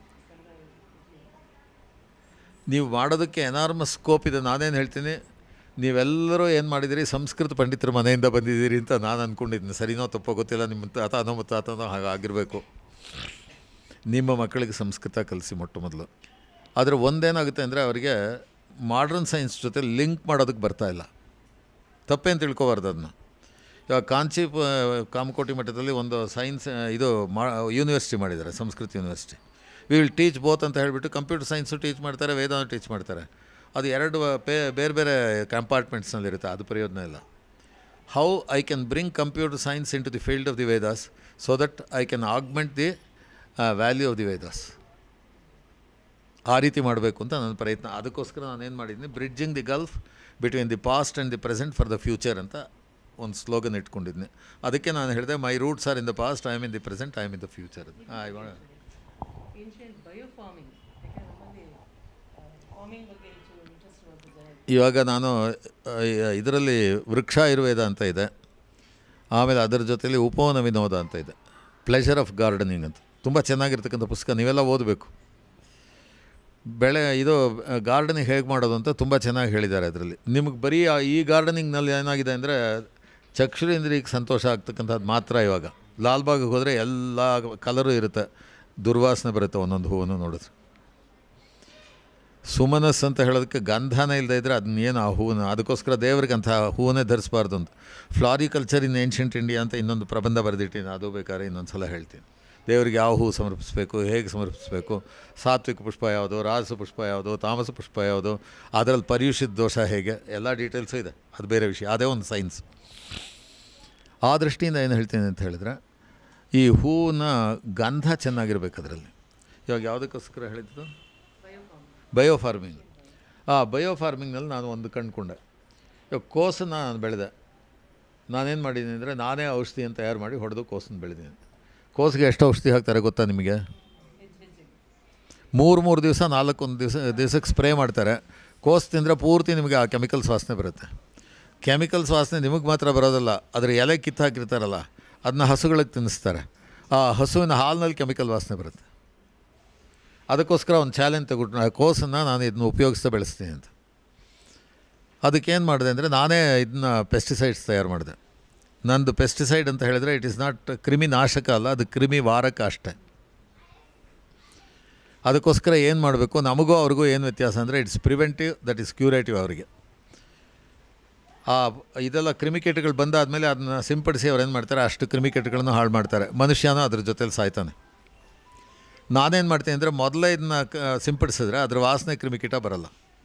A: ನೀವು ಮಾಡೋದಕ್ಕೆ ಎನಾರ್ಮಸ್ ಸ್ಕೋಪ್ ಇದೆ ನಾನೇನು ಹೇಳ್ತೀನಿ ನೀವೆಲ್ಲರೂ ಏನು ಮಾಡಿದಿರಿ ಸಂಸ್ಕೃತ ಪಂಡಿತರ ಮನೆಯಿಂದ ಬಂದಿದ್ದೀರಿ ಅಂತ ನಾನು ಅಂದ್ಕೊಂಡಿದ್ದೀನಿ ಸರಿನೋ ತಪ್ಪೋ ಗೊತ್ತಿಲ್ಲ ನಿಮ್ಮ ತಾತನೋ ಮುತ್ತಾತನೋ ಹಾಗಾಗಿರಬೇಕು ನಿಮ್ಮ ಮಕ್ಕಳಿಗೆ ಸಂಸ್ಕೃತ ಕಲಿಸಿ ಮೊಟ್ಟ ಮೊದಲು ಆದರೆ ಒಂದೇನಾಗುತ್ತೆ ಅಂದರೆ ಅವರಿಗೆ ಮಾಡ್ರನ್ ಸೈನ್ಸ್ ಜೊತೆ ಲಿಂಕ್ ಮಾಡೋದಕ್ಕೆ ಬರ್ತಾ ಇಲ್ಲ ತಪ್ಪೇನು ತಿಳ್ಕೊಬಾರ್ದು ಅದನ್ನ ಇವಾಗ ಕಾಂಚಿ ಪ- ಕಾಮಕೋಟಿ ಮಠದಲ್ಲಿ ಒಂದು ಸೈನ್ಸ್ ಇದು ಮಾ ಯೂನಿವರ್ಸಿಟಿ ಮಾಡಿದ್ದಾರೆ Sanskrit university we will teach both ಅಂತ ಹೇಳಿಬಿಟ್ಟು ಕಂಪ್ಯೂಟರ್ ಸೈನ್ಸು ಟೀಚ್ ಮಾಡ್ತಾರೆ ವೇದಾನು ಟೀಚ್ ಮಾಡ್ತಾರೆ ಅದು ಎರಡು ಪೇ ಬೇರೆ ಬೇರೆ ಕಂಪಾರ್ಟ್ಮೆಂಟ್ಸ್ನಲ್ಲಿರುತ್ತೆ ಅದು ಪ್ರಯೋಜನ ಇಲ್ಲ how I can bring computer science into the field of the Vedas so that I can augment the value of the Vedas ಆ ರೀತಿ ಮಾಡಬೇಕು ಅಂತ ನನ್ನ ಪ್ರಯತ್ನ ಅದಕ್ಕೋಸ್ಕರ ನಾನು ಏನು ಮಾಡಿದ್ದೀನಿ bridging the gulf between the past and the present for the future ಅಂತ ಒಂದು ಸ್ಲೋಗನ್ ಇಟ್ಕೊಂಡಿದ್ದೀನಿ ಅದಕ್ಕೆ ನಾನು ಹೇಳಿದೆ my roots are in the past I am in the present I am in the future
B: ancient bio farming ಯಾಕಂದ್ರೆ ನಮ್ಮಲ್ಲಿ farming ಬಗ್ಗೆ ಹೆಚ್ಚು ಇಂಟ್ರೆಸ್ಟ್ ಇರುವಂಥ ಜನ
A: ಇವಾಗ ನಾನು ಇದರಲ್ಲಿ ವೃಕ್ಷ ಆಯುರ್ವೇದ ಅಂತ ಇದೆ ಆಮೇಲೆ ಅದರ ಜೊತೆಲಿ ಉಪವನ ವಿನೋದ ಅಂತ ಇದೆ ಪ್ಲೆಷರ್ ಆಫ್ ಗಾರ್ಡನಿಂಗ್ ಅಂತ ತುಂಬ ಚೆನ್ನಾಗಿರ್ತಕ್ಕಂಥ ಪುಸ್ತಕ ನೀವೆಲ್ಲ ಓದಬೇಕು ಬೆಳೆ ಇದು ಗಾರ್ಡನಿಂಗ್ ಹೇಗೆ ಮಾಡೋದು ಅಂತ ತುಂಬ ಚೆನ್ನಾಗಿ ಹೇಳಿದ್ದಾರೆ ಅದರಲ್ಲಿ ನಿಮಗೆ ಬರೀ ಆ- ಈ ಗಾರ್ಡನಿಂಗ್ನಲ್ಲಿ ಏನಾಗಿದೆ ಅಂದರೆ ಚಕ್ಷುರೇಂದ್ರಿಗೆ ಸಂತೋಷ ಆಗ್ತಕ್ಕಂಥದ್ದು ಮಾತ್ರ ಇವಾಗ ಲಾಲ್ಬಾಗಿಗೆ ಹೋದರೆ ಎಲ್ಲ ಕಲರು ಇರುತ್ತೆ ದುರ್ವಾಸನೆ ಬರುತ್ತೆ ಒಂದೊಂದು ಹೂವನ್ನು ನೋಡಿದ್ರೆ ಸುಮನಸ್ ಅಂತ ಹೇಳೋದಕ್ಕೆ ಗಂಧನೇ ಇಲ್ಲದೆ ಇದ್ದರೆ ಅದನ್ನ ಏನು ಆ ಹೂವನ್ನ ಅದಕ್ಕೋಸ್ಕರ ದೇವ್ರಿಗೆ ಅಂಥ ಹೂವನ್ನೇ ಧರಿಸಬಾರ್ದು ಅಂತ ಫ್ಲಾರಿಕಲ್ಚರ್ ಇನ್ ಏನ್ಷಿಯಂಟ್ ಇಂಡಿಯಾ ಅಂತ ಇನ್ನೊಂದು ಪ್ರಬಂಧ ಬರೆದಿಟ್ಟಿನಿ ಅದು ಬೇಕಾದ್ರೆ ಇನ್ನೊಂದು ಸಲ ಹೇಳ್ತೀನಿ ದೇವರಿಗೆ ಯಾವ ಹೂ ಸಮರ್ಪಿಸಬೇಕು ಹೇಗೆ ಸಮರ್ಪಿಸಬೇಕು ಸಾತ್ವಿಕ ಪುಷ್ಪ ಯಾವುದು ರಾಜಸ ಪುಷ್ಪ ಯಾವುದು ತಾಮಸ ಪುಷ್ಪ ಯಾವುದು ಅದರಲ್ಲಿ ಪರ್ಯುಷಿತ ದೋಷ ಹೇಗೆ ಎಲ್ಲ ಡೀಟೇಲ್ಸು ಇದೆ ಅದು ಬೇರೆ ವಿಷಯ ಅದೇ ಒಂದು ಸೈನ್ಸ್ ಆ ದೃಷ್ಟಿಯಿಂದ ಏನು ಹೇಳ್ತೀನಿ ಅಂತ ಹೇಳಿದ್ರೆ ಈ ಹೂವಿನ ಗಂಧ ಚೆನ್ನಾಗಿರ್ಬೇಕು ಅದರಲ್ಲಿ ಇವಾಗ ಯಾವುದಕ್ಕೋಸ್ಕರ ಹೇಳಿದ್ದು
B: ಬಯೋ ಫಾರ್ಮಿಂಗ್
A: ಬಯೋ ಫಾರ್ಮಿಂಗ್ ಆ ಬಯೋ ಫಾರ್ಮಿಂಗ್ನಲ್ಲಿ ನಾನು ಒಂದು ಕಂಡುಕೊಂಡೆ ಇವಾಗ ಕೋಸನ್ನು ನಾನು ಬೆಳೆದೆ ನಾನೇನು ಮಾಡಿದ್ದೀನಿ ಅಂದರೆ ನಾನೇ ಔಷಧಿಯನ್ನು ತಯಾರು ಮಾಡಿ ಹೊಡೆದು ಕೋಸನ್ನು ಬೆಳೆದೀನಿ ಕೋಸಿಗೆ ಎಷ್ಟು ಔಷಧಿ ಹಾಕ್ತಾರೆ ಗೊತ್ತಾ ನಿಮಗೆ
B: ಹೆಜ್ಜೆ ಹೆಜ್ಜೆಗೆ
A: ಮೂರು ಮೂರು ದಿವಸ ನಾಲ್ಕೊಂದು ದಿವಸ ದಿವಸಕ್ಕೆ ಸ್ಪ್ರೇ ಮಾಡ್ತಾರೆ ಕೋಸ್ ತಿಂದರೆ ಪೂರ್ತಿ ನಿಮಗೆ ಆ ಕೆಮಿಕಲ್ಸ್ ವಾಸನೆ ಬರುತ್ತೆ ಕೆಮಿಕಲ್ಸ್ ವಾಸನೆ ನಿಮಗೆ ಮಾತ್ರ ಬರೋದಲ್ಲ ಅದರ ಎಲೆ ಕಿತ್ತು ಹಾಕಿರ್ತಾರಲ್ಲ ಅದನ್ನ ಹಸುಗಳಿಗೆ ತಿನ್ನಿಸ್ತಾರೆ ಆ ಹಸುವಿನ ಹಾಲಿನಲ್ಲಿ ಕೆಮಿಕಲ್ ವಾಸನೆ ಬರುತ್ತೆ ಅದಕ್ಕೋಸ್ಕರ ಒಂದು ಚಾಲೆಂಜ್ ತಗೊಟ್ಟು ಕೋಸನ್ನು ನಾನು ಇದನ್ನ ಉಪಯೋಗಿಸ್ತಾ ಬೆಳೆಸ್ತೀನಿ ಅಂತ ಅದಕ್ಕೇನು ಮಾಡಿದೆ ಅಂದರೆ ನಾನೇ ಇದನ್ನ ಪೆಸ್ಟಿಸೈಡ್ಸ್ ತಯಾರು ಮಾಡಿದೆ ನಂದು ಪೆಸ್ಟಿಸೈಡ್ ಅಂತ ಹೇಳಿದ್ರೆ ಇಟ್ ಇಸ್ ನಾಟ್ ಕ್ರಿಮಿ ನಾಶಕ ಅಲ್ಲ ಅದು ಕ್ರಿಮಿ ವಾರಕ ಅಷ್ಟೇ ಅದಕ್ಕೋಸ್ಕರ ಏನು ಮಾಡಬೇಕು ನಮಗೂ ಅವ್ರಿಗೂ ಏನು ವ್ಯತ್ಯಾಸ ಅಂದರೆ it's preventive that is curative ಅವರಿಗೆ ಆ ಇದೆಲ್ಲ ಕ್ರಿಮಿಕೀಟಗಳು ಬಂದಾದಮೇಲೆ ಅದನ್ನ ಸಿಂಪಡಿಸಿ ಅವ್ರು ಏನು ಮಾಡ್ತಾರೆ ಅಷ್ಟು ಕ್ರಿಮಿಕೀಟಗಳನ್ನು ಹಾಳು ಮಾಡ್ತಾರೆ ಮನುಷ್ಯನೂ ಅದ್ರ ಜೊತೆಲಿ ಸಾಯ್ತಾನೆ ನಾನೇನು ಮಾಡ್ತೀನಿ ಅಂದರೆ ಮೊದಲೇ ಇದನ್ನ ಕ ಸಿಂಪಡಿಸಿದ್ರೆ ಅದ್ರ ವಾಸನೆ ಕ್ರಿಮಿಕೀಟ ಬರಲ್ಲ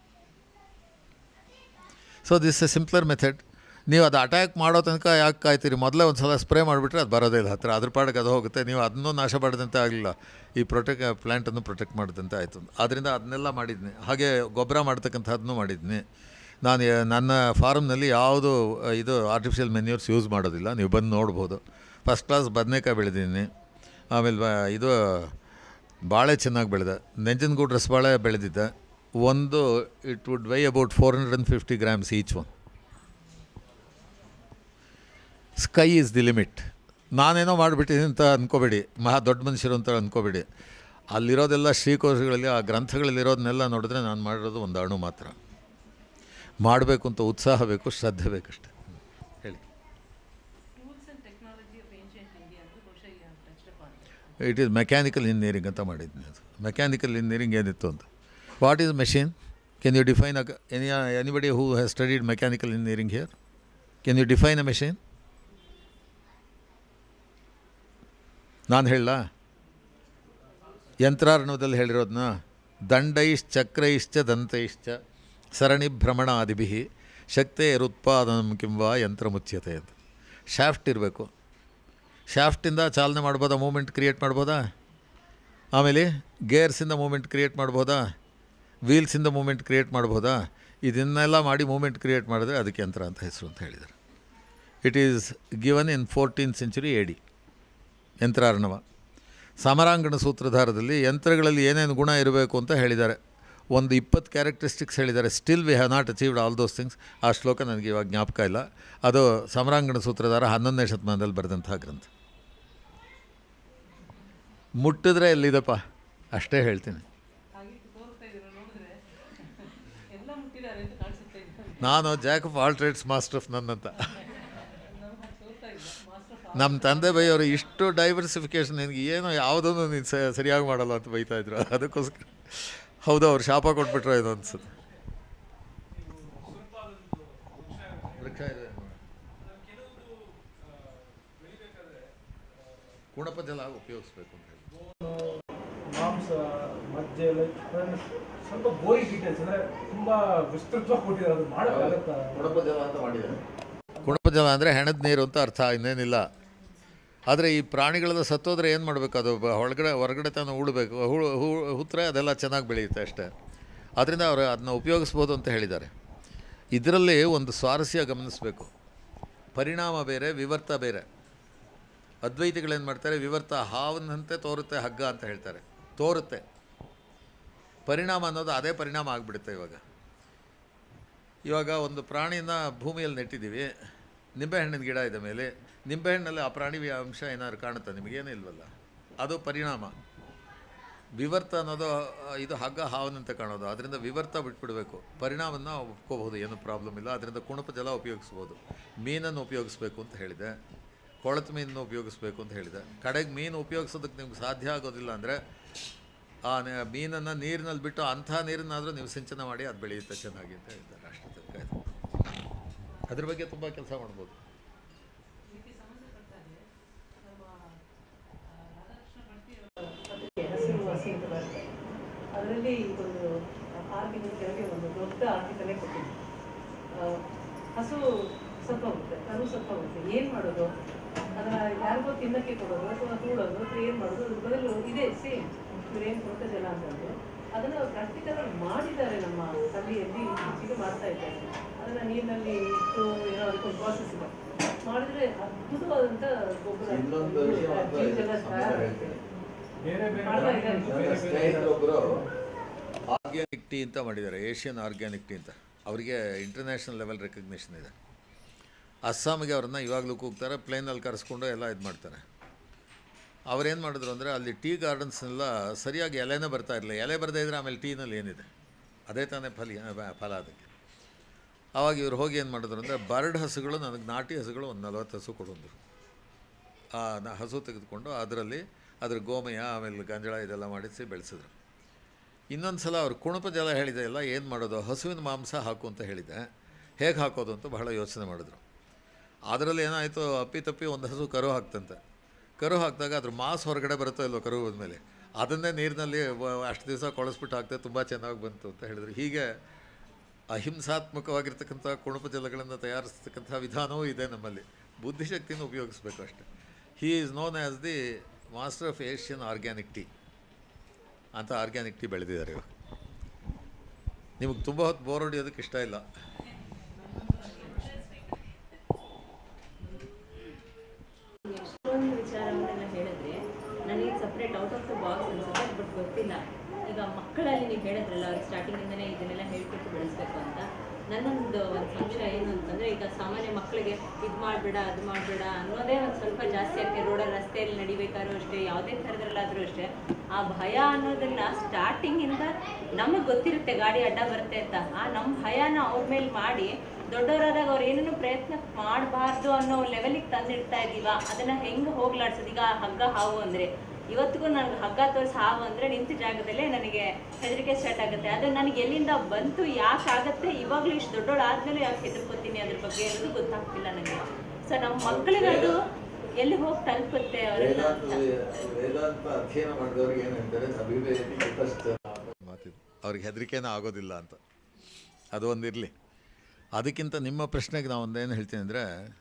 A: so this a simpler method ನೀವು ಅದು ಅಟ್ಯಾಕ್ ಮಾಡೋ ತನಕ ಯಾಕೆ ಕಾಯ್ತೀರಿ ಮೊದಲೇ ಒಂದು ಸಲ ಸ್ಪ್ರೇ ಮಾಡಿಬಿಟ್ರೆ ಅದು ಬರೋದೇ ಇಲ್ಲ ಹತ್ತಿರ ಅದ್ರ ಪಾಡಿಗೆ ಅದು ಹೋಗುತ್ತೆ ನೀವು ಅದನ್ನೂ ನಾಶ ಮಾಡಿದಂತೆ ಆಗಲಿಲ್ಲ ಈ ಪ್ರೊಟೆಕ್ ಪ್ಲ್ಯಾಂಟನ್ನು ಪ್ರೊಟೆಕ್ಟ್ ಮಾಡಿದಂತೆ ಆಯಿತು ಆದ್ದರಿಂದ ಅದನ್ನೆಲ್ಲ ಮಾಡಿದ್ನಿ ಹಾಗೆ ಗೊಬ್ಬರ ಮಾಡ್ತಕ್ಕಂಥದ್ದನ್ನು ಮಾಡಿದ್ನಿ ನಾನು ಯ- ನನ್ನ ಫಾರ್ಮ್ನಲ್ಲಿ ಯಾವುದು ಅ, ಇದು ಆರ್ಟಿಫಿಷಿಯಲ್ ಮೆನ್ಯೂರ್ಸ್ ಯೂಸ್ ಮಾಡೋದಿಲ್ಲ ನೀವು ಬಂದು ನೋಡ್ಬೋದು ಫಸ್ಟ್ ಕ್ಲಾಸ್ ಬದನೇಕಾಯಿ ಬೆಳೆದೀನಿ ಆಮೇಲೆ ಬ- ಇದು ಬಾಳೆ ಚೆನ್ನಾಗಿ ಬೆಳೆದೆ ನಂಜನಗೂಡು ರಸಬಾಳೆ ಬೆಳೆದಿದ್ದೆ ಒಂದು it would weigh about four hundred and fifty grams each one sky is the limit ನಾನೇನೋ ಮಾಡಿಬಿಟ್ಟಿದ್ದೀನಿ ಅಂತ ಅಂದ್ಕೋಬೇಡಿ ಮಹಾ ದೊಡ್ಡ ಮನುಷ್ಯರು ಅಂತ ಅಂದ್ಕೋಬೇಡಿ ಅಲ್ಲಿರೋದೆಲ್ಲ ಶ್ರೀಕೋಶಗಳಲ್ಲಿ ಆ ಗ್ರಂಥಗಳಲ್ಲಿರೋದನ್ನೆಲ್ಲ ನೋಡಿದ್ರೆ ನಾನು ಮಾಡಿರೋದು ಒಂದು ಅಣು ಮಾತ್ರ ಮಾಡಬೇಕು ಅಂತ ಉತ್ಸಾಹ ಬೇಕು ಶ್ರದ್ಧೆ ಬೇಕಷ್ಟೆ ಹೇಳಿ
B: tools and technology of ancient India ಅಂತ ಬಹುಶಃ you have touched upon
A: it is mechanical engineering ಅಂತ ಮಾಡಿದ್ನಿ ಅದು ಮೆಕ್ಯಾನಿಕಲ್ ಇಂಜಿನಿಯರಿಂಗ್ ಏನಿತ್ತು ಅಂತ what is machine can you define a any anybody who has studied mechanical engineering here can you define a machine ನಾನು ಹೇಳಲ್ಲ ಯಂತ್ರಾರ್ಣವದಲ್ಲಿ ಹೇಳಿರೋದನ್ನ ದಂಡೈಶ್ಚಕ್ರೈಶ್ಚ ದಂತೈಶ್ಚ ಸರಣಿ ಭ್ರಮಣಾದಿಭಿ ಶಕ್ತಿರುತ್ಪಾದನ ಕಿಂವಾ ಯಂತ್ರ ಮುಚ್ಯತೆ ಅಂತ ಶಾಫ್ಟ್ ಇರಬೇಕು ಶಾಫ್ಟಿಂದ ಚಾಲನೆ ಮಾಡ್ಬೋದಾ ಮೂಮೆಂಟ್ ಕ್ರಿಯೇಟ್ ಮಾಡ್ಬೋದಾ ಆಮೇಲೆ ಗೇರ್ಸಿಂದ ಮೂಮೆಂಟ್ ಕ್ರಿಯೇಟ್ ಮಾಡ್ಬೋದಾ ವೀಲ್ಸಿಂದ ಮೂಮೆಂಟ್ ಕ್ರಿಯೇಟ್ ಮಾಡ್ಬೋದಾ ಇದನ್ನೆಲ್ಲ ಮಾಡಿ ಮೂಮೆಂಟ್ ಕ್ರಿಯೇಟ್ ಮಾಡಿದ್ರೆ ಅದಕ್ಕೆ ಯಂತ್ರ ಅಂತ ಹೆಸರು ಅಂತ ಹೇಳಿದ್ದಾರೆ it is given in fourteen century A D ಯಂತ್ರಾರ್ಣವ ಸಮರಾಂಗಣ ಸೂತ್ರಧಾರದಲ್ಲಿ ಯಂತ್ರಗಳಲ್ಲಿ ಏನೇನು ಗುಣ ಇರಬೇಕು ಅಂತ ಹೇಳಿದ್ದಾರೆ ಒಂದು ಇಪ್ಪತ್ತು ಕ್ಯಾರೆಕ್ಟರಿಸ್ಟಿಕ್ಸ್ ಹೇಳಿದ್ದಾರೆ still we have not achieved all those things ಆ ಶ್ಲೋಕ ನನಗೆ ಇವಾಗ ಜ್ಞಾಪಕ ಇಲ್ಲ ಅದು ಸಮರಾಂಗಣ ಸೂತ್ರಧಾರ ಹನ್ನೊಂದನೇ ಶತಮಾನದಲ್ಲಿ ಬರೆದಂತಹ ಗ್ರಂಥ ಮುಟ್ಟಿದ್ರೆ ಎಲ್ಲಿದಪ್ಪ ಅಷ್ಟೇ ಹೇಳ್ತೀನಿ
B: ಹಾಗೆ ತೋರಿಸ್ತಾ ಇದ್ದೀರ ನೋಡಿದ್ರೆ ಎಲ್ಲ ಮುಟ್ಟಿದ್ದಾರೆ ಅಂತ ಕಾಣಿಸುತ್ತೆ ಇದು
A: ನಾನು jack of all trades master of ನನ್ನಂತ
B: ನಮ್ಗೆ ಹಾಗೆ ತೋರ್ತಾ ಇಲ್ಲ ಮಾಸ್ಟರ್
A: ನಮ್ಮ ತಂದೆ ಬೈಯವರು ಇಷ್ಟು ಡೈವರ್ಸಿಫಿಕೇಷನ್ ನಿನಗೆ ಏನೋ ಯಾವುದನ್ನು ನೀನು ಸ ಸರಿಯಾಗಿ ಮಾಡಲ್ಲ ಅಂತ ಬೈತಾ ಇದ್ರು ಅದಕ್ಕೋಸ್ಕರ ಹೌದು ಅವ್ರು ಶಾಪ ಕೊಟ್ಬಿಟ್ರೆ ಇದು ಅನ್ಸುತ್ತೆ ವೃಕ್ಷ ಇದೆ ಗುಣಪ ಜಲ ಉಪಯೋಗಿಸ್ಬೇಕು ಅಂತ ಹೇಳಿ
C: ಮಾಂಸ ಮಜ್ಜೆ like ಅದನ್ನ ಸ್ವಲ್ಪ ಬೋರಿಂಗ್ ಡೀಟೇಲ್ಸ್ ಅಂದ್ರೆ ತುಂಬಾ ವಿಸ್ತೃತವಾಗಿ ಕೊಟ್ಟಿದ್ದಾರೆ ಅದು ಮಾಡೋಕ್ಕಾಗತ್ತಾ
A: ಗುಣಪ ಜಲ ಅಂತ ಮಾಡಿದ್ದಾರೆ ಗುಣಪ ಜಲ ಅಂದರೆ ಹೆಣದ ನೀರು ಅಂತ ಅರ್ಥ ಇನ್ನೇನಿಲ್ಲ ಆದರೆ ಈ ಪ್ರಾಣಿಗಳದ ಸತ್ತೋದ್ರೆ ಏನು ಮಾಡಬೇಕು ಅದು ಬ- ಒಳಗಡೆ ಹೊರಗಡೆ ತಾನು ಉಳಬೇಕು ಹುಳು ಹುತ್ತರೆ ಅದೆಲ್ಲ ಚೆನ್ನಾಗಿ ಬೆಳೆಯುತ್ತೆ ಅಷ್ಟೇ ಆದ್ದರಿಂದ ಅವರು ಅದನ್ನ ಉಪಯೋಗಿಸ್ಬೋದು ಅಂತ ಹೇಳಿದ್ದಾರೆ ಇದರಲ್ಲಿ ಒಂದು ಸ್ವಾರಸ್ಯ ಗಮನಿಸಬೇಕು ಪರಿಣಾಮ ಬೇರೆ ವಿವರ್ತ ಬೇರೆ ಅದ್ವೈತಿಗಳೇನು ಮಾಡ್ತಾರೆ ವಿವರ್ತ ಹಾವನ್ನಂತೆ ತೋರುತ್ತೆ ಹಗ್ಗ ಅಂತ ಹೇಳ್ತಾರೆ ತೋರುತ್ತೆ ಪರಿಣಾಮ ಅನ್ನೋದು ಅದೇ ಪರಿಣಾಮ ಆಗಿಬಿಡುತ್ತೆ ಇವಾಗ ಇವಾಗ ಒಂದು ಪ್ರಾಣಿನ ಭೂಮಿಯಲ್ಲಿ ನೆಟ್ಟಿದ್ದೀವಿ ನಿಂಬೆಹಣ್ಣಿನ ಗಿಡ ಇದೆ ಮೇಲೆ ನಿಂಬೆಹಣ್ಣಲ್ಲಿ ಆ ಪ್ರಾಣಿ ಅಂಶ ಏನಾದ್ರು ಕಾಣುತ್ತಾ ನಿಮಗೇನೂ ಇಲ್ವಲ್ಲ ಅದು ಪರಿಣಾಮ ವಿವರ್ತ ಅನ್ನೋದು ಆ, ಇದು ಹಗ್ಗ ಹಾವನಂತೆ ಕಾಣೋದು ಅದರಿಂದ ವಿವರ್ತ ಬಿಟ್ಬಿಡಬೇಕು ಪರಿಣಾಮನ ಒಪ್ಕೋಬಹುದು ಏನು ಪ್ರಾಬ್ಲಮ್ ಇಲ್ಲ ಅದರಿಂದ ಕುಣಪ ಜಲ ಉಪಯೋಗಿಸ್ಬೋದು ಮೀನನ್ನು ಉಪಯೋಗಿಸ್ಬೇಕು ಅಂತ ಹೇಳಿದೆ ಕೊಳತು ಮೀನನ್ನು ಉಪಯೋಗಿಸ್ಬೇಕು ಅಂತ ಹೇಳಿದೆ ಕಡೆಗೆ ಮೀನು ಉಪಯೋಗಿಸೋದಕ್ಕೆ ನಿಮ್ಗೆ ಸಾಧ್ಯ ಆಗೋದಿಲ್ಲ ಅಂದರೆ ಆ ನೆ- ಮೀನನ್ನು ನೀರಿನಲ್ಲಿ ಬಿಟ್ಟು ಅಂಥ ನೀರನ್ನಾದರೂ ನೀವು ಸಿಂಚನ ಮಾಡಿ ಅದು ಬೆಳೆಯುತ್ತೆ ಚೆನ್ನಾಗಿ ಅಂತ ಹೇಳ್ತಾರೆ ಅಷ್ಟು ತನಕ ಇದೆ ಅದ್ರ ಬಗ್ಗೆ ತುಂಬ ಕೆಲಸ ಮಾಡ್ಬೋದು
B: ಇದಕ್ಕೆ ಸಂಬಂಧಪಟ್ಟಂಗೆ ನಮ್ಮ ಆ, ರಾಧಾಕೃಷ್ಣ ಭಟ್ಟಿ ಅವರ ಪತ್ರಿಕೆ ಹಸಿರು ಹಸಿ ಅಂತ ಬರುತ್ತೆ ಅದರಲ್ಲಿ ಒಂದು ಆರು ತಿಂಗಳ ಕೆಳಗೆ ಒಂದು ದೊಡ್ಡ ಆರ್ಟಿಕಲೇ ಕೊಟ್ಟಿದ್ದು ಆ, ಹಸು ಸತ್ತೋಗುತ್ತೆ ಕರು ಸತ್ತೋಗುತ್ತೆ ಏನು ಮಾಡೋದು ಅದನ್ನ ಯಾರಿಗೋ ತಿನ್ನಕ್ಕೆ ಕೊಡೋದು ಅಥವಾ ಹೂಡೋದು ಅಥವಾ ಏನು ಮಾಡೋದು ಅದ್ರ ಬದಲು ಇದೆ ಸೇಮ್ ಇವ್ರೇನು ಕೊಡ್ತದಲ್ಲ ಅಂತಂದು ಅದನ್ನು ಪ್ರಾಕ್ಟಿಕಲ್ ಮಾಡಿದ್ದಾರೆ ನಮ್ಮ ಹಳ್ಳಿಯಲ್ಲಿ ಇತ್ತೀಚೆಗೆ ಮಾಡ್ತಾ ಇದ್ದಾರೆ ಅದನ್ನ ನೀರಿನಲ್ಲಿ ಇಟ್ಟು ಏನೋ ಅದಕ್ಕೊಂದು ಪ್ರಾಸೆಸ್ ಇದೆ ಮಾಡಿದ್ರೆ ಅದ್ಭುತವಾದಂಥ ಗೊಬ್ಬರ ಬೀಜೆಲ್ಲ ತಯಾರಾಗುತ್ತೆ.
C: ಬೇರೆ ಬೇರೆ
B: ಮಾಡ್ತಾ ಇದ್ದಾರೆ.
C: ಬೇರೆ ಬೇರೆ
A: ಆರ್ಗ್ಯಾನಿಕ್ ಟೀ ಅಂತ ಮಾಡಿದ್ದಾರೆ ಏಷ್ಯನ್ ಆರ್ಗ್ಯಾನಿಕ್ ಟೀ ಅಂತ ಅವರಿಗೆ ಇಂಟರ್ನ್ಯಾಷನಲ್ ಲೆವೆಲ್ ರೆಕಗ್ನಿಷನ್ ಇದೆ ಅಸ್ಸಾಮಿಗೆ ಅವ್ರನ್ನ ಇವಾಗಲೂ ಕೂಗ್ತಾರೆ ಪ್ಲೇನಲ್ಲಿ ಕರೆಸ್ಕೊಂಡು ಎಲ್ಲ ಇದು ಮಾಡ್ತಾರೆ ಅವ್ರೇನು ಮಾಡಿದ್ರು ಅಂದರೆ ಅಲ್ಲಿ ಟೀ ಗಾರ್ಡನ್ಸ್ನೆಲ್ಲ ಸರಿಯಾಗಿ ಎಲೆನೇ ಬರ್ತಾ ಇರಲಿಲ್ಲ ಎಲೆ ಬರದೇ ಇದ್ದರೆ ಆಮೇಲೆ ಟೀನಲ್ಲಿ ಏನಿದೆ ಅದೇ ತಾನೇ ಫಲಿ ಫಲ ಅದಕ್ಕೆ ಆವಾಗ ಇವ್ರು ಹೋಗಿ ಏನು ಮಾಡಿದ್ರು ಅಂದರೆ ಬರ್ಡ್ ಹಸುಗಳು ನನಗೆ ನಾಟಿ ಹಸುಗಳು ಒಂದು ನಲ್ವತ್ತು ಹಸು ಕೊಡೋದು ಆ ನ- ಹಸು ತೆಗೆದುಕೊಂಡು ಅದರಲ್ಲಿ ಅದ್ರ ಗೋಮಯ ಆಮೇಲೆ ಗಂಜಳ ಇದೆಲ್ಲ ಮಾಡಿಸಿ ಬೆಳೆಸಿದ್ರು ಇನ್ನೊಂದು ಸಲ ಅವ್ರು ಕುಣಪ ಜಲ ಹೇಳಿದೆ ಇಲ್ಲ ಏನು ಮಾಡೋದು ಹಸುವಿನ ಮಾಂಸ ಹಾಕು ಅಂತ ಹೇಳಿದೆ ಹೇಗೆ ಹಾಕೋದು ಅಂತ ಬಹಳ ಯೋಚನೆ ಮಾಡಿದ್ರು ಅದರಲ್ಲಿ ಏನಾಯಿತು ಅಪ್ಪಿ ಒಂದು ಹಸು ಕರು ಹಾಕ್ತಂತೆ ಕರು ಹಾಕಿದಾಗ ಅದ್ರ ಮಾಸ್ ಹೊರಗಡೆ ಬರುತ್ತೋ ಇಲ್ವೋ ಕರು ಹೋದ್ಮೇಲೆ ಅದನ್ನೇ ನೀರಿನಲ್ಲಿ ಅಷ್ಟು ದಿವಸ ಕೊಳಸ್ಬಿಟ್ಟು ಹಾಕ್ತೆ ತುಂಬ ಚೆನ್ನಾಗಿ ಬಂತು ಅಂತ ಹೇಳಿದ್ರು ಹೀಗೆ ಅಹಿಂಸಾತ್ಮಕವಾಗಿರ್ತಕ್ಕಂಥ ಕುಣಪ ಜಲಗಳನ್ನು ತಯಾರಿಸ್ತಕ್ಕಂಥ ವಿಧಾನವೂ ಇದೆ ನಮ್ಮಲ್ಲಿ ಬುದ್ಧಿಶಕ್ತಿನ ಉಪಯೋಗಿಸ್ಬೇಕು ಅಷ್ಟೆ he is known as the master of Asian organic tea ಅಂತ ಆರ್ಗ್ಯಾನಿಕ್ ಟೀ ಬೆಳೆದಿದ್ದಾರೆ ಇವಾಗ ನಿಮಗೆ ತುಂಬ ಹೊತ್ತು ಬೋರ್ ಹೊಡಿಯೋದಕ್ಕೆ ಇಷ್ಟ ಇಲ್ಲ
D: ಎಷ್ಟೊಂದು ವಿಚಾರವನ್ನೆಲ್ಲ ಹೇಳಿದ್ರೆ ನನಗೆ separate out of the box ಅನ್ಸುತ್ತೆ ಬಟ್ ಗೊತ್ತಿಲ್ಲ ಈಗ ಮಕ್ಕಳಲ್ಲಿ ನೀವು ಹೇಳಿದ್ರಲ್ಲ ಅವ್ರಿಗೆ ಸ್ಟಾರ್ಟಿಂಗಿಂದನೇ ಇದನ್ನೆಲ್ಲ ಹೇಳ್ಕೊಟ್ಟು ಬೆಳೆಸ್ಬೇಕು ಅಂತ ನನ್ನೊಂದು ಒಂದು ಸಂಶಯ ಏನು ಅಂತಂದರೆ ಈಗ ಸಾಮಾನ್ಯ ಮಕ್ಕಳಿಗೆ ಇದು ಮಾಡಬೇಡ ಅದು ಮಾಡಬೇಡ ಅನ್ನೋದೇ ಒಂದು ಸ್ವಲ್ಪ ಜಾಸ್ತಿ ಆಗ್ತದೆ ರೋಡಲ್ಲಿ ರಸ್ತೆಯಲ್ಲಿ ನಡಿಬೇಕಾದ್ರೂ ಅಷ್ಟೇ ಯಾವುದೇ ಥರದ್ರಲ್ಲಾದರೂ ಅಷ್ಟೇ ಆ ಭಯ ಅನ್ನೋದನ್ನ ಸ್ಟಾರ್ಟಿಂಗಿಂದ ನಮಗೆ ಗೊತ್ತಿರುತ್ತೆ ಗಾಡಿ ಅಡ್ಡ ಬರುತ್ತೆ ಅಂತ ಆ ನಮ್ಮ ಭಯನ ಅವ್ರ ಮೇಲೆ ಮಾಡಿ ದೊಡ್ಡವರಾದಾಗ ಅವ್ರು ಏನನ್ನು ಪ್ರಯತ್ನ ಮಾಡಬಾರ್ದು ಅನ್ನೋ ಲೆವೆಲಿಗೆ ತಂದಿಡ್ತಾ ಇದೀವ ಅದನ್ನ ಹೆಂಗೆ ಹೋಗ್ಲಾಡ್ಸೋದು ಈಗ ಹಗ್ಗ ಹಾವು ಅಂದ್ರೆ ಇವತ್ತಿಗೂ ನನಗೆ ಹಗ್ಗ ತೋರಿಸಿ ಹಾವು ಅಂದ್ರೆ ನಿಂತ ಜಾಗದಲ್ಲೇ ನನಗೆ ಹೆದರಿಕೆ ಸ್ಟಾರ್ಟ್ ಆಗುತ್ತೆ ಅದು ನನಗೆ ಎಲ್ಲಿಂದ ಬಂತು ಯಾಕೆ ಆಗತ್ತೆ ಇವಾಗಲೂ ಇಷ್ಟು ದೊಡ್ಡೋಳು ಆದ್ಮೇಲೆ ಯಾಕೆ ಹೆದರ್ಕೋತೀನಿ ಅದ್ರ ಬಗ್ಗೆ ಅನ್ನೋದು ಗೊತ್ತಾಗ್ತಿಲ್ಲ ನನಗೆ ಸೊ ನಮ್ಮ ಮಕ್ಕಳಿಗೆ ಅದು ಎಲ್ಲಿ ಹೋಗಿ ತಲುಪುತ್ತೆ ಅವರನ್ನ ಅಂತ
A: ವೇದಾಂತ ಅಧ್ಯಯನ ಮಾಡಿದವ್ರಿಗೆ ಏನು ಹೇಳ್ತಾರೆ ಮಾತಿದ್ದು ಅವ್ರಿಗೆ ಹೆದರಿಕೆನೇ ಆಗೋದಿಲ್ಲ ಅಂತ ಅದು ಒಂದಿರಲಿ ಅದಕ್ಕಿಂತ ನಿಮ್ಮ ಪ್ರಶ್ನೆಗೆ ನಾವು ಒಂದೇನು ಹೇಳ್ತೀನಿ ಅಂದರೆ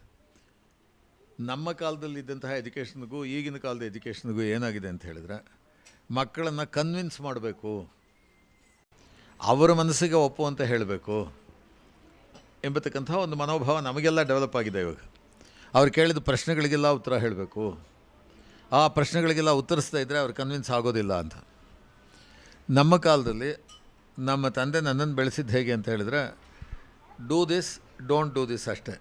A: ನಮ್ಮ ಕಾಲದಲ್ಲಿ ಇದ್ದಂತಹ ಎಜುಕೇಷನ್ಗೂ ಈಗಿನ ಕಾಲದ ಎಜುಕೇಷನ್ಗೂ ಏನಾಗಿದೆ ಅಂತ ಹೇಳಿದ್ರೆ ಮಕ್ಕಳನ್ನು ಕನ್ವಿನ್ಸ್ ಮಾಡಬೇಕು ಅವರ ಮನಸ್ಸಿಗೆ ಒಪ್ಪು ಅಂತ ಹೇಳಬೇಕು ಎಂಬತಕ್ಕಂಥ ಒಂದು ಮನೋಭಾವ ನಮಗೆಲ್ಲ ಡೆವಲಪ್ ಆಗಿದೆ ಇವಾಗ ಅವ್ರು ಕೇಳಿದ ಪ್ರಶ್ನೆಗಳಿಗೆಲ್ಲ ಉತ್ತರ ಹೇಳಬೇಕು ಆ ಪ್ರಶ್ನೆಗಳಿಗೆಲ್ಲ ಉತ್ತರಿಸ್ತಾ ಇದ್ದರೆ ಅವ್ರು ಕನ್ವಿನ್ಸ್ ಆಗೋದಿಲ್ಲ ಅಂತ ನಮ್ಮ ಕಾಲದಲ್ಲಿ ನಮ್ಮ ತಂದೆ ನನ್ನನ್ನು ಬೆಳೆಸಿದ್ದು ಹೇಗೆ ಅಂತ ಹೇಳಿದ್ರೆ do this don't do this ಅಷ್ಟೇ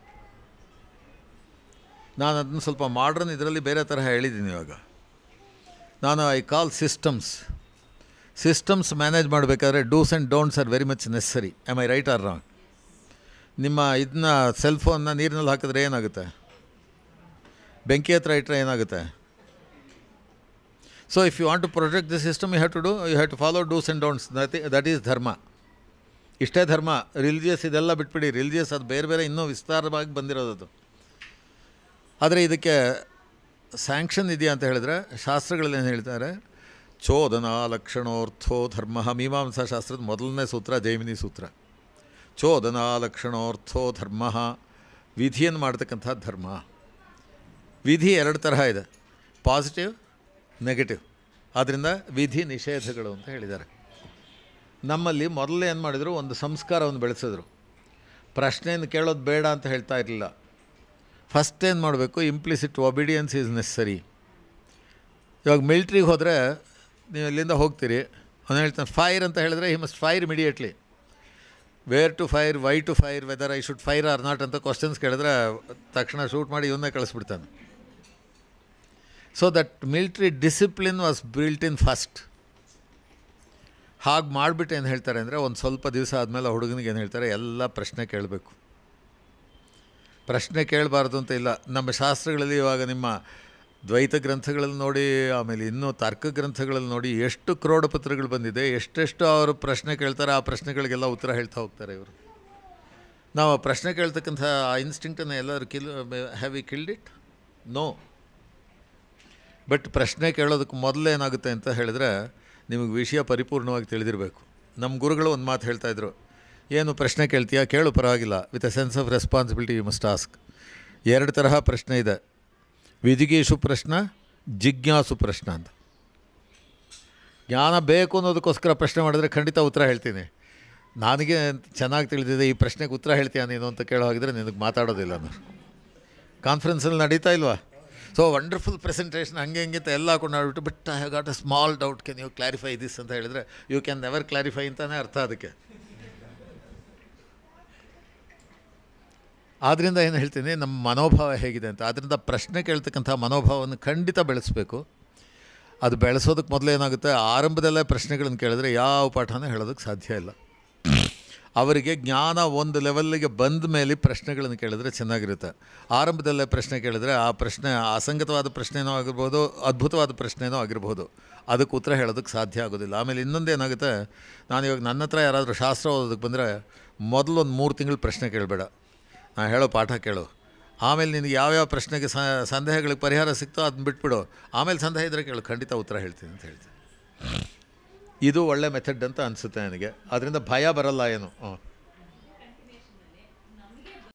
A: ನಾನು ಅದನ್ನು ಸ್ವಲ್ಪ ಮಾಡ್ರನ್ ಇದರಲ್ಲಿ ಬೇರೆ ತರಹ ಹೇಳಿದ್ದೀನಿ ಇವಾಗ ನಾನು I call systems systems manage ಮಾಡಬೇಕಾದ್ರೆ dos and don'ts are very much necessary am I right or wrong ನಿಮ್ಮ ಇದನ್ನ ಸೆಲ್ ಫೋನ್ನ ನೀರಿನಲ್ಲಿ ಹಾಕಿದ್ರೆ ಏನಾಗುತ್ತೆ ಬೆಂಕಿ ಹತ್ರ ಇಟ್ಟರೆ ಏನಾಗುತ್ತೆ so if you want to protect the system you have to do you have to follow dos and don'ts that that is dharma ಇಷ್ಟೇ ಧರ್ಮ ರಿಲಿಜಿಯಸ್ ಇದೆಲ್ಲ ಬಿಟ್ಬಿಡಿ ರಿಲಿಜಿಯಸ್ ಅದು ಬೇರೆ ಬೇರೆ ಇನ್ನೂ ವಿಸ್ತಾರವಾಗಿ ಬಂದಿರೋದು ಆದರೆ ಇದಕ್ಕೆ ಸ್ಯಾಂಕ್ಷನ್ ಇದೆಯಾ ಅಂತ ಹೇಳಿದ್ರೆ ಶಾಸ್ತ್ರಗಳಲ್ಲಿ ಏನು ಹೇಳ್ತಾರೆ ಚೋದನ ಲಕ್ಷಣೋರ್ಥೋ ಧರ್ಮ ಮೀಮಾಂಸಾ ಶಾಸ್ತ್ರದ ಮೊದಲನೇ ಸೂತ್ರ ಜೈಮಿನಿ ಸೂತ್ರ ಚೋದನ ಲಕ್ಷಣೋರ್ಥೋ ಧರ್ಮ ವಿಧಿಯನ್ನು ಮಾಡ್ತಕ್ಕಂಥ ಧರ್ಮ ವಿಧಿ ಎರಡು ತರಹ ಇದೆ ಪಾಸಿಟಿವ್ ನೆಗೆಟಿವ್ ಆದ್ದರಿಂದ ವಿಧಿ ನಿಷೇಧಗಳು ಅಂತ ಹೇಳಿದ್ದಾರೆ ನಮ್ಮಲ್ಲಿ ಮೊದಲೇ ಏನು ಮಾಡಿದರು ಒಂದು ಸಂಸ್ಕಾರವನ್ನು ಬೆಳೆಸಿದ್ರು ಪ್ರಶ್ನೆಯನ್ನು ಕೇಳೋದು ಬೇಡ ಅಂತ ಹೇಳ್ತಾ ಇರಲಿಲ್ಲ ಫಸ್ಟ್ ಏನು ಮಾಡಬೇಕು ಇಂಪ್ಲಿಸಿಟ್ ಒಬಿಡಿಯನ್ಸ್ ಈಸ್ ನೆಸ್ಸರಿ ಇವಾಗ ಮಿಲ್ಟ್ರಿಗೆ ಹೋದರೆ ನೀವು ಇಲ್ಲಿಂದ ಹೋಗ್ತೀರಿ ಅವನು ಹೇಳ್ತಾನೆ ಫೈರ್ ಅಂತ ಹೇಳಿದ್ರೆ he must fire immediately where to fire why to fire whether I should fire or not ಅಂತ ಕ್ವಶನ್ಸ್ ಕೇಳಿದ್ರೆ ತಕ್ಷಣ ಶೂಟ್ ಮಾಡಿ ಇವನ್ನೇ ಕಳಿಸ್ಬಿಡ್ತಾನೆ so that military discipline was built in first ಹಾಗೆ ಮಾಡಿಬಿಟ್ಟು ಏನು ಹೇಳ್ತಾರೆ ಅಂದರೆ ಒಂದು ಸ್ವಲ್ಪ ದಿವಸ ಆದಮೇಲೆ ಆ ಹುಡುಗನಿಗೆ ಏನು ಹೇಳ್ತಾರೆ ಎಲ್ಲ ಪ್ರಶ್ನೆ ಕೇಳಬೇಕು ಪ್ರಶ್ನೆ ಕೇಳಬಾರ್ದು ಅಂತ ಇಲ್ಲ ನಮ್ಮ ಶಾಸ್ತ್ರಗಳಲ್ಲಿ ಇವಾಗ ನಿಮ್ಮ ದ್ವೈತ ಗ್ರಂಥಗಳಲ್ಲಿ ನೋಡಿ ಆಮೇಲೆ ಇನ್ನೂ ತರ್ಕ ಗ್ರಂಥಗಳಲ್ಲಿ ನೋಡಿ ಎಷ್ಟು ಕ್ರೋಡ ಪತ್ರಗಳು ಬಂದಿದೆ ಎಷ್ಟೆಷ್ಟು ಅವರು ಪ್ರಶ್ನೆ ಕೇಳ್ತಾರೆ ಆ ಪ್ರಶ್ನೆಗಳಿಗೆಲ್ಲ ಉತ್ತರ ಹೇಳ್ತಾ ಹೋಗ್ತಾರೆ ಇವರು ನಾವು ಆ ಪ್ರಶ್ನೆ ಕೇಳ್ತಕ್ಕಂಥ ಆ ಇನ್ಸ್ಟಿಂಕ್ಟನ್ನು ಎಲ್ಲರೂ kill have we killed it no but ಪ್ರಶ್ನೆ ಕೇಳೋದಕ್ಕೆ ಮೊದಲು ಏನಾಗುತ್ತೆ ಅಂತ ಹೇಳಿದ್ರೆ ನಿಮಗೆ ವಿಷಯ ಪರಿಪೂರ್ಣವಾಗಿ ತಿಳಿದಿರಬೇಕು ನಮ್ಮ ಗುರುಗಳು ಒಂದು ಮಾತು ಹೇಳ್ತಾಯಿದ್ರು ಏನು ಪ್ರಶ್ನೆ ಕೇಳ್ತೀಯಾ ಕೇಳು ಪರವಾಗಿಲ್ಲ with a sense of responsibility you must ask ಎರಡು ತರಹ ಪ್ರಶ್ನೆ ಇದೆ ವಿಜಿಗೀಷು ಪ್ರಶ್ನ ಜಿಜ್ಞಾಸು ಪ್ರಶ್ನ ಅಂತ ಜ್ಞಾನ ಬೇಕು ಅನ್ನೋದಕ್ಕೋಸ್ಕರ ಪ್ರಶ್ನೆ ಮಾಡಿದ್ರೆ ಖಂಡಿತ ಉತ್ತರ ಹೇಳ್ತೀನಿ ನನಗೆ ಚೆನ್ನಾಗಿ ತಿಳಿದಿದೆ ಈ ಪ್ರಶ್ನೆಗೆ ಉತ್ತರ ಹೇಳ್ತೀಯಾ ನೀನು ಅಂತ ಕೇಳೋ ಹಾಗಿದ್ರೆ ನಿನಗೆ ಮಾತಾಡೋದಿಲ್ಲ ನಾನು ಕಾನ್ಫರೆನ್ಸಲ್ಲಿ ನಡೀತಾ ಇಲ್ವಾ ಸೊ ವಂಡರ್ಫುಲ್ ಪ್ರೆಸೆಂಟೇಷನ್ ಹಂಗೆ ಹಿಂಗೆ ಅಂತ ಎಲ್ಲ ಹಾಕೊಂಡು ಆಡ್ಬಿಟ್ಟು but I have got a small doubt can you clarify this ಅಂತ ಹೇಳಿದರೆ ಯು ಕ್ಯಾನ್ ನೆವರ್ ಕ್ಲಾರಿಫೈ ಅಂತಲೇ ಅರ್ಥ ಅದಕ್ಕೆ ಆದ್ದರಿಂದ ಏನು ಹೇಳ್ತೀನಿ ನಮ್ಮ ಮನೋಭಾವ ಹೇಗಿದೆ ಅಂತ ಆದ್ದರಿಂದ ಪ್ರಶ್ನೆ ಕೇಳ್ತಕ್ಕಂಥ ಮನೋಭಾವವನ್ನು ಖಂಡಿತ ಬೆಳೆಸಬೇಕು ಅದು ಬೆಳೆಸೋದಕ್ಕೆ ಮೊದಲು ಏನಾಗುತ್ತೆ ಆರಂಭದಲ್ಲೇ ಪ್ರಶ್ನೆಗಳನ್ನು ಕೇಳಿದ್ರೆ ಯಾವ ಪಾಠನೂ ಹೇಳೋದಕ್ಕೆ ಸಾಧ್ಯ ಇಲ್ಲ ಅವರಿಗೆ ಜ್ಞಾನ ಒಂದು ಲೆವೆಲ್ಲಿಗೆ ಬಂದ ಮೇಲೆ ಪ್ರಶ್ನೆಗಳನ್ನು ಕೇಳಿದ್ರೆ ಚೆನ್ನಾಗಿರುತ್ತೆ ಆರಂಭದಲ್ಲೇ ಪ್ರಶ್ನೆ ಕೇಳಿದ್ರೆ ಆ ಪ್ರಶ್ನೆ ಅಸಂಗತವಾದ ಪ್ರಶ್ನೆನೋ ಆಗಿರ್ಬೋದು ಅದ್ಭುತವಾದ ಪ್ರಶ್ನೆನೋ ಆಗಿರ್ಬೋದು ಅದಕ್ಕೆ ಉತ್ತರ ಹೇಳೋದಕ್ಕೆ ಸಾಧ್ಯ ಆಗೋದಿಲ್ಲ ಆಮೇಲೆ ಇನ್ನೊಂದು ಏನಾಗುತ್ತೆ ನಾನು ಇವಾಗ ನನ್ನ ಹತ್ರ ಯಾರಾದರೂ ಶಾಸ್ತ್ರ ಓದೋದಕ್ಕೆ ಬಂದರೆ ಮೊದಲು ಒಂದು ಮೂರು ತಿಂಗಳು ಪ್ರಶ್ನೆ ಕೇಳಬೇಡ ನಾನು ಹೇಳೋ ಪಾಠ ಕೇಳು ಆಮೇಲೆ ನಿನಗೆ ಯಾವ್ಯಾವ ಪ್ರಶ್ನೆಗೆ ಸ ಸಂದೇಹಗಳಿಗೆ ಪರಿಹಾರ ಸಿಕ್ತೋ ಅದನ್ನ ಬಿಟ್ಬಿಡು ಆಮೇಲೆ ಸಂದೇಹ ಇದ್ದರೆ ಕೇಳು ಖಂಡಿತ ಉತ್ತರ ಹೇಳ್ತೀನಿ ಅಂತ ಹೇಳ್ತೀನಿ ಇದು ಒಳ್ಳೆ ಮೆಥಡ್ ಅಂತ ಅನಿಸುತ್ತೆ ನನಗೆ ಅದರಿಂದ ಭಯ ಬರಲ್ಲ ಏನು ಹ್ಞೂ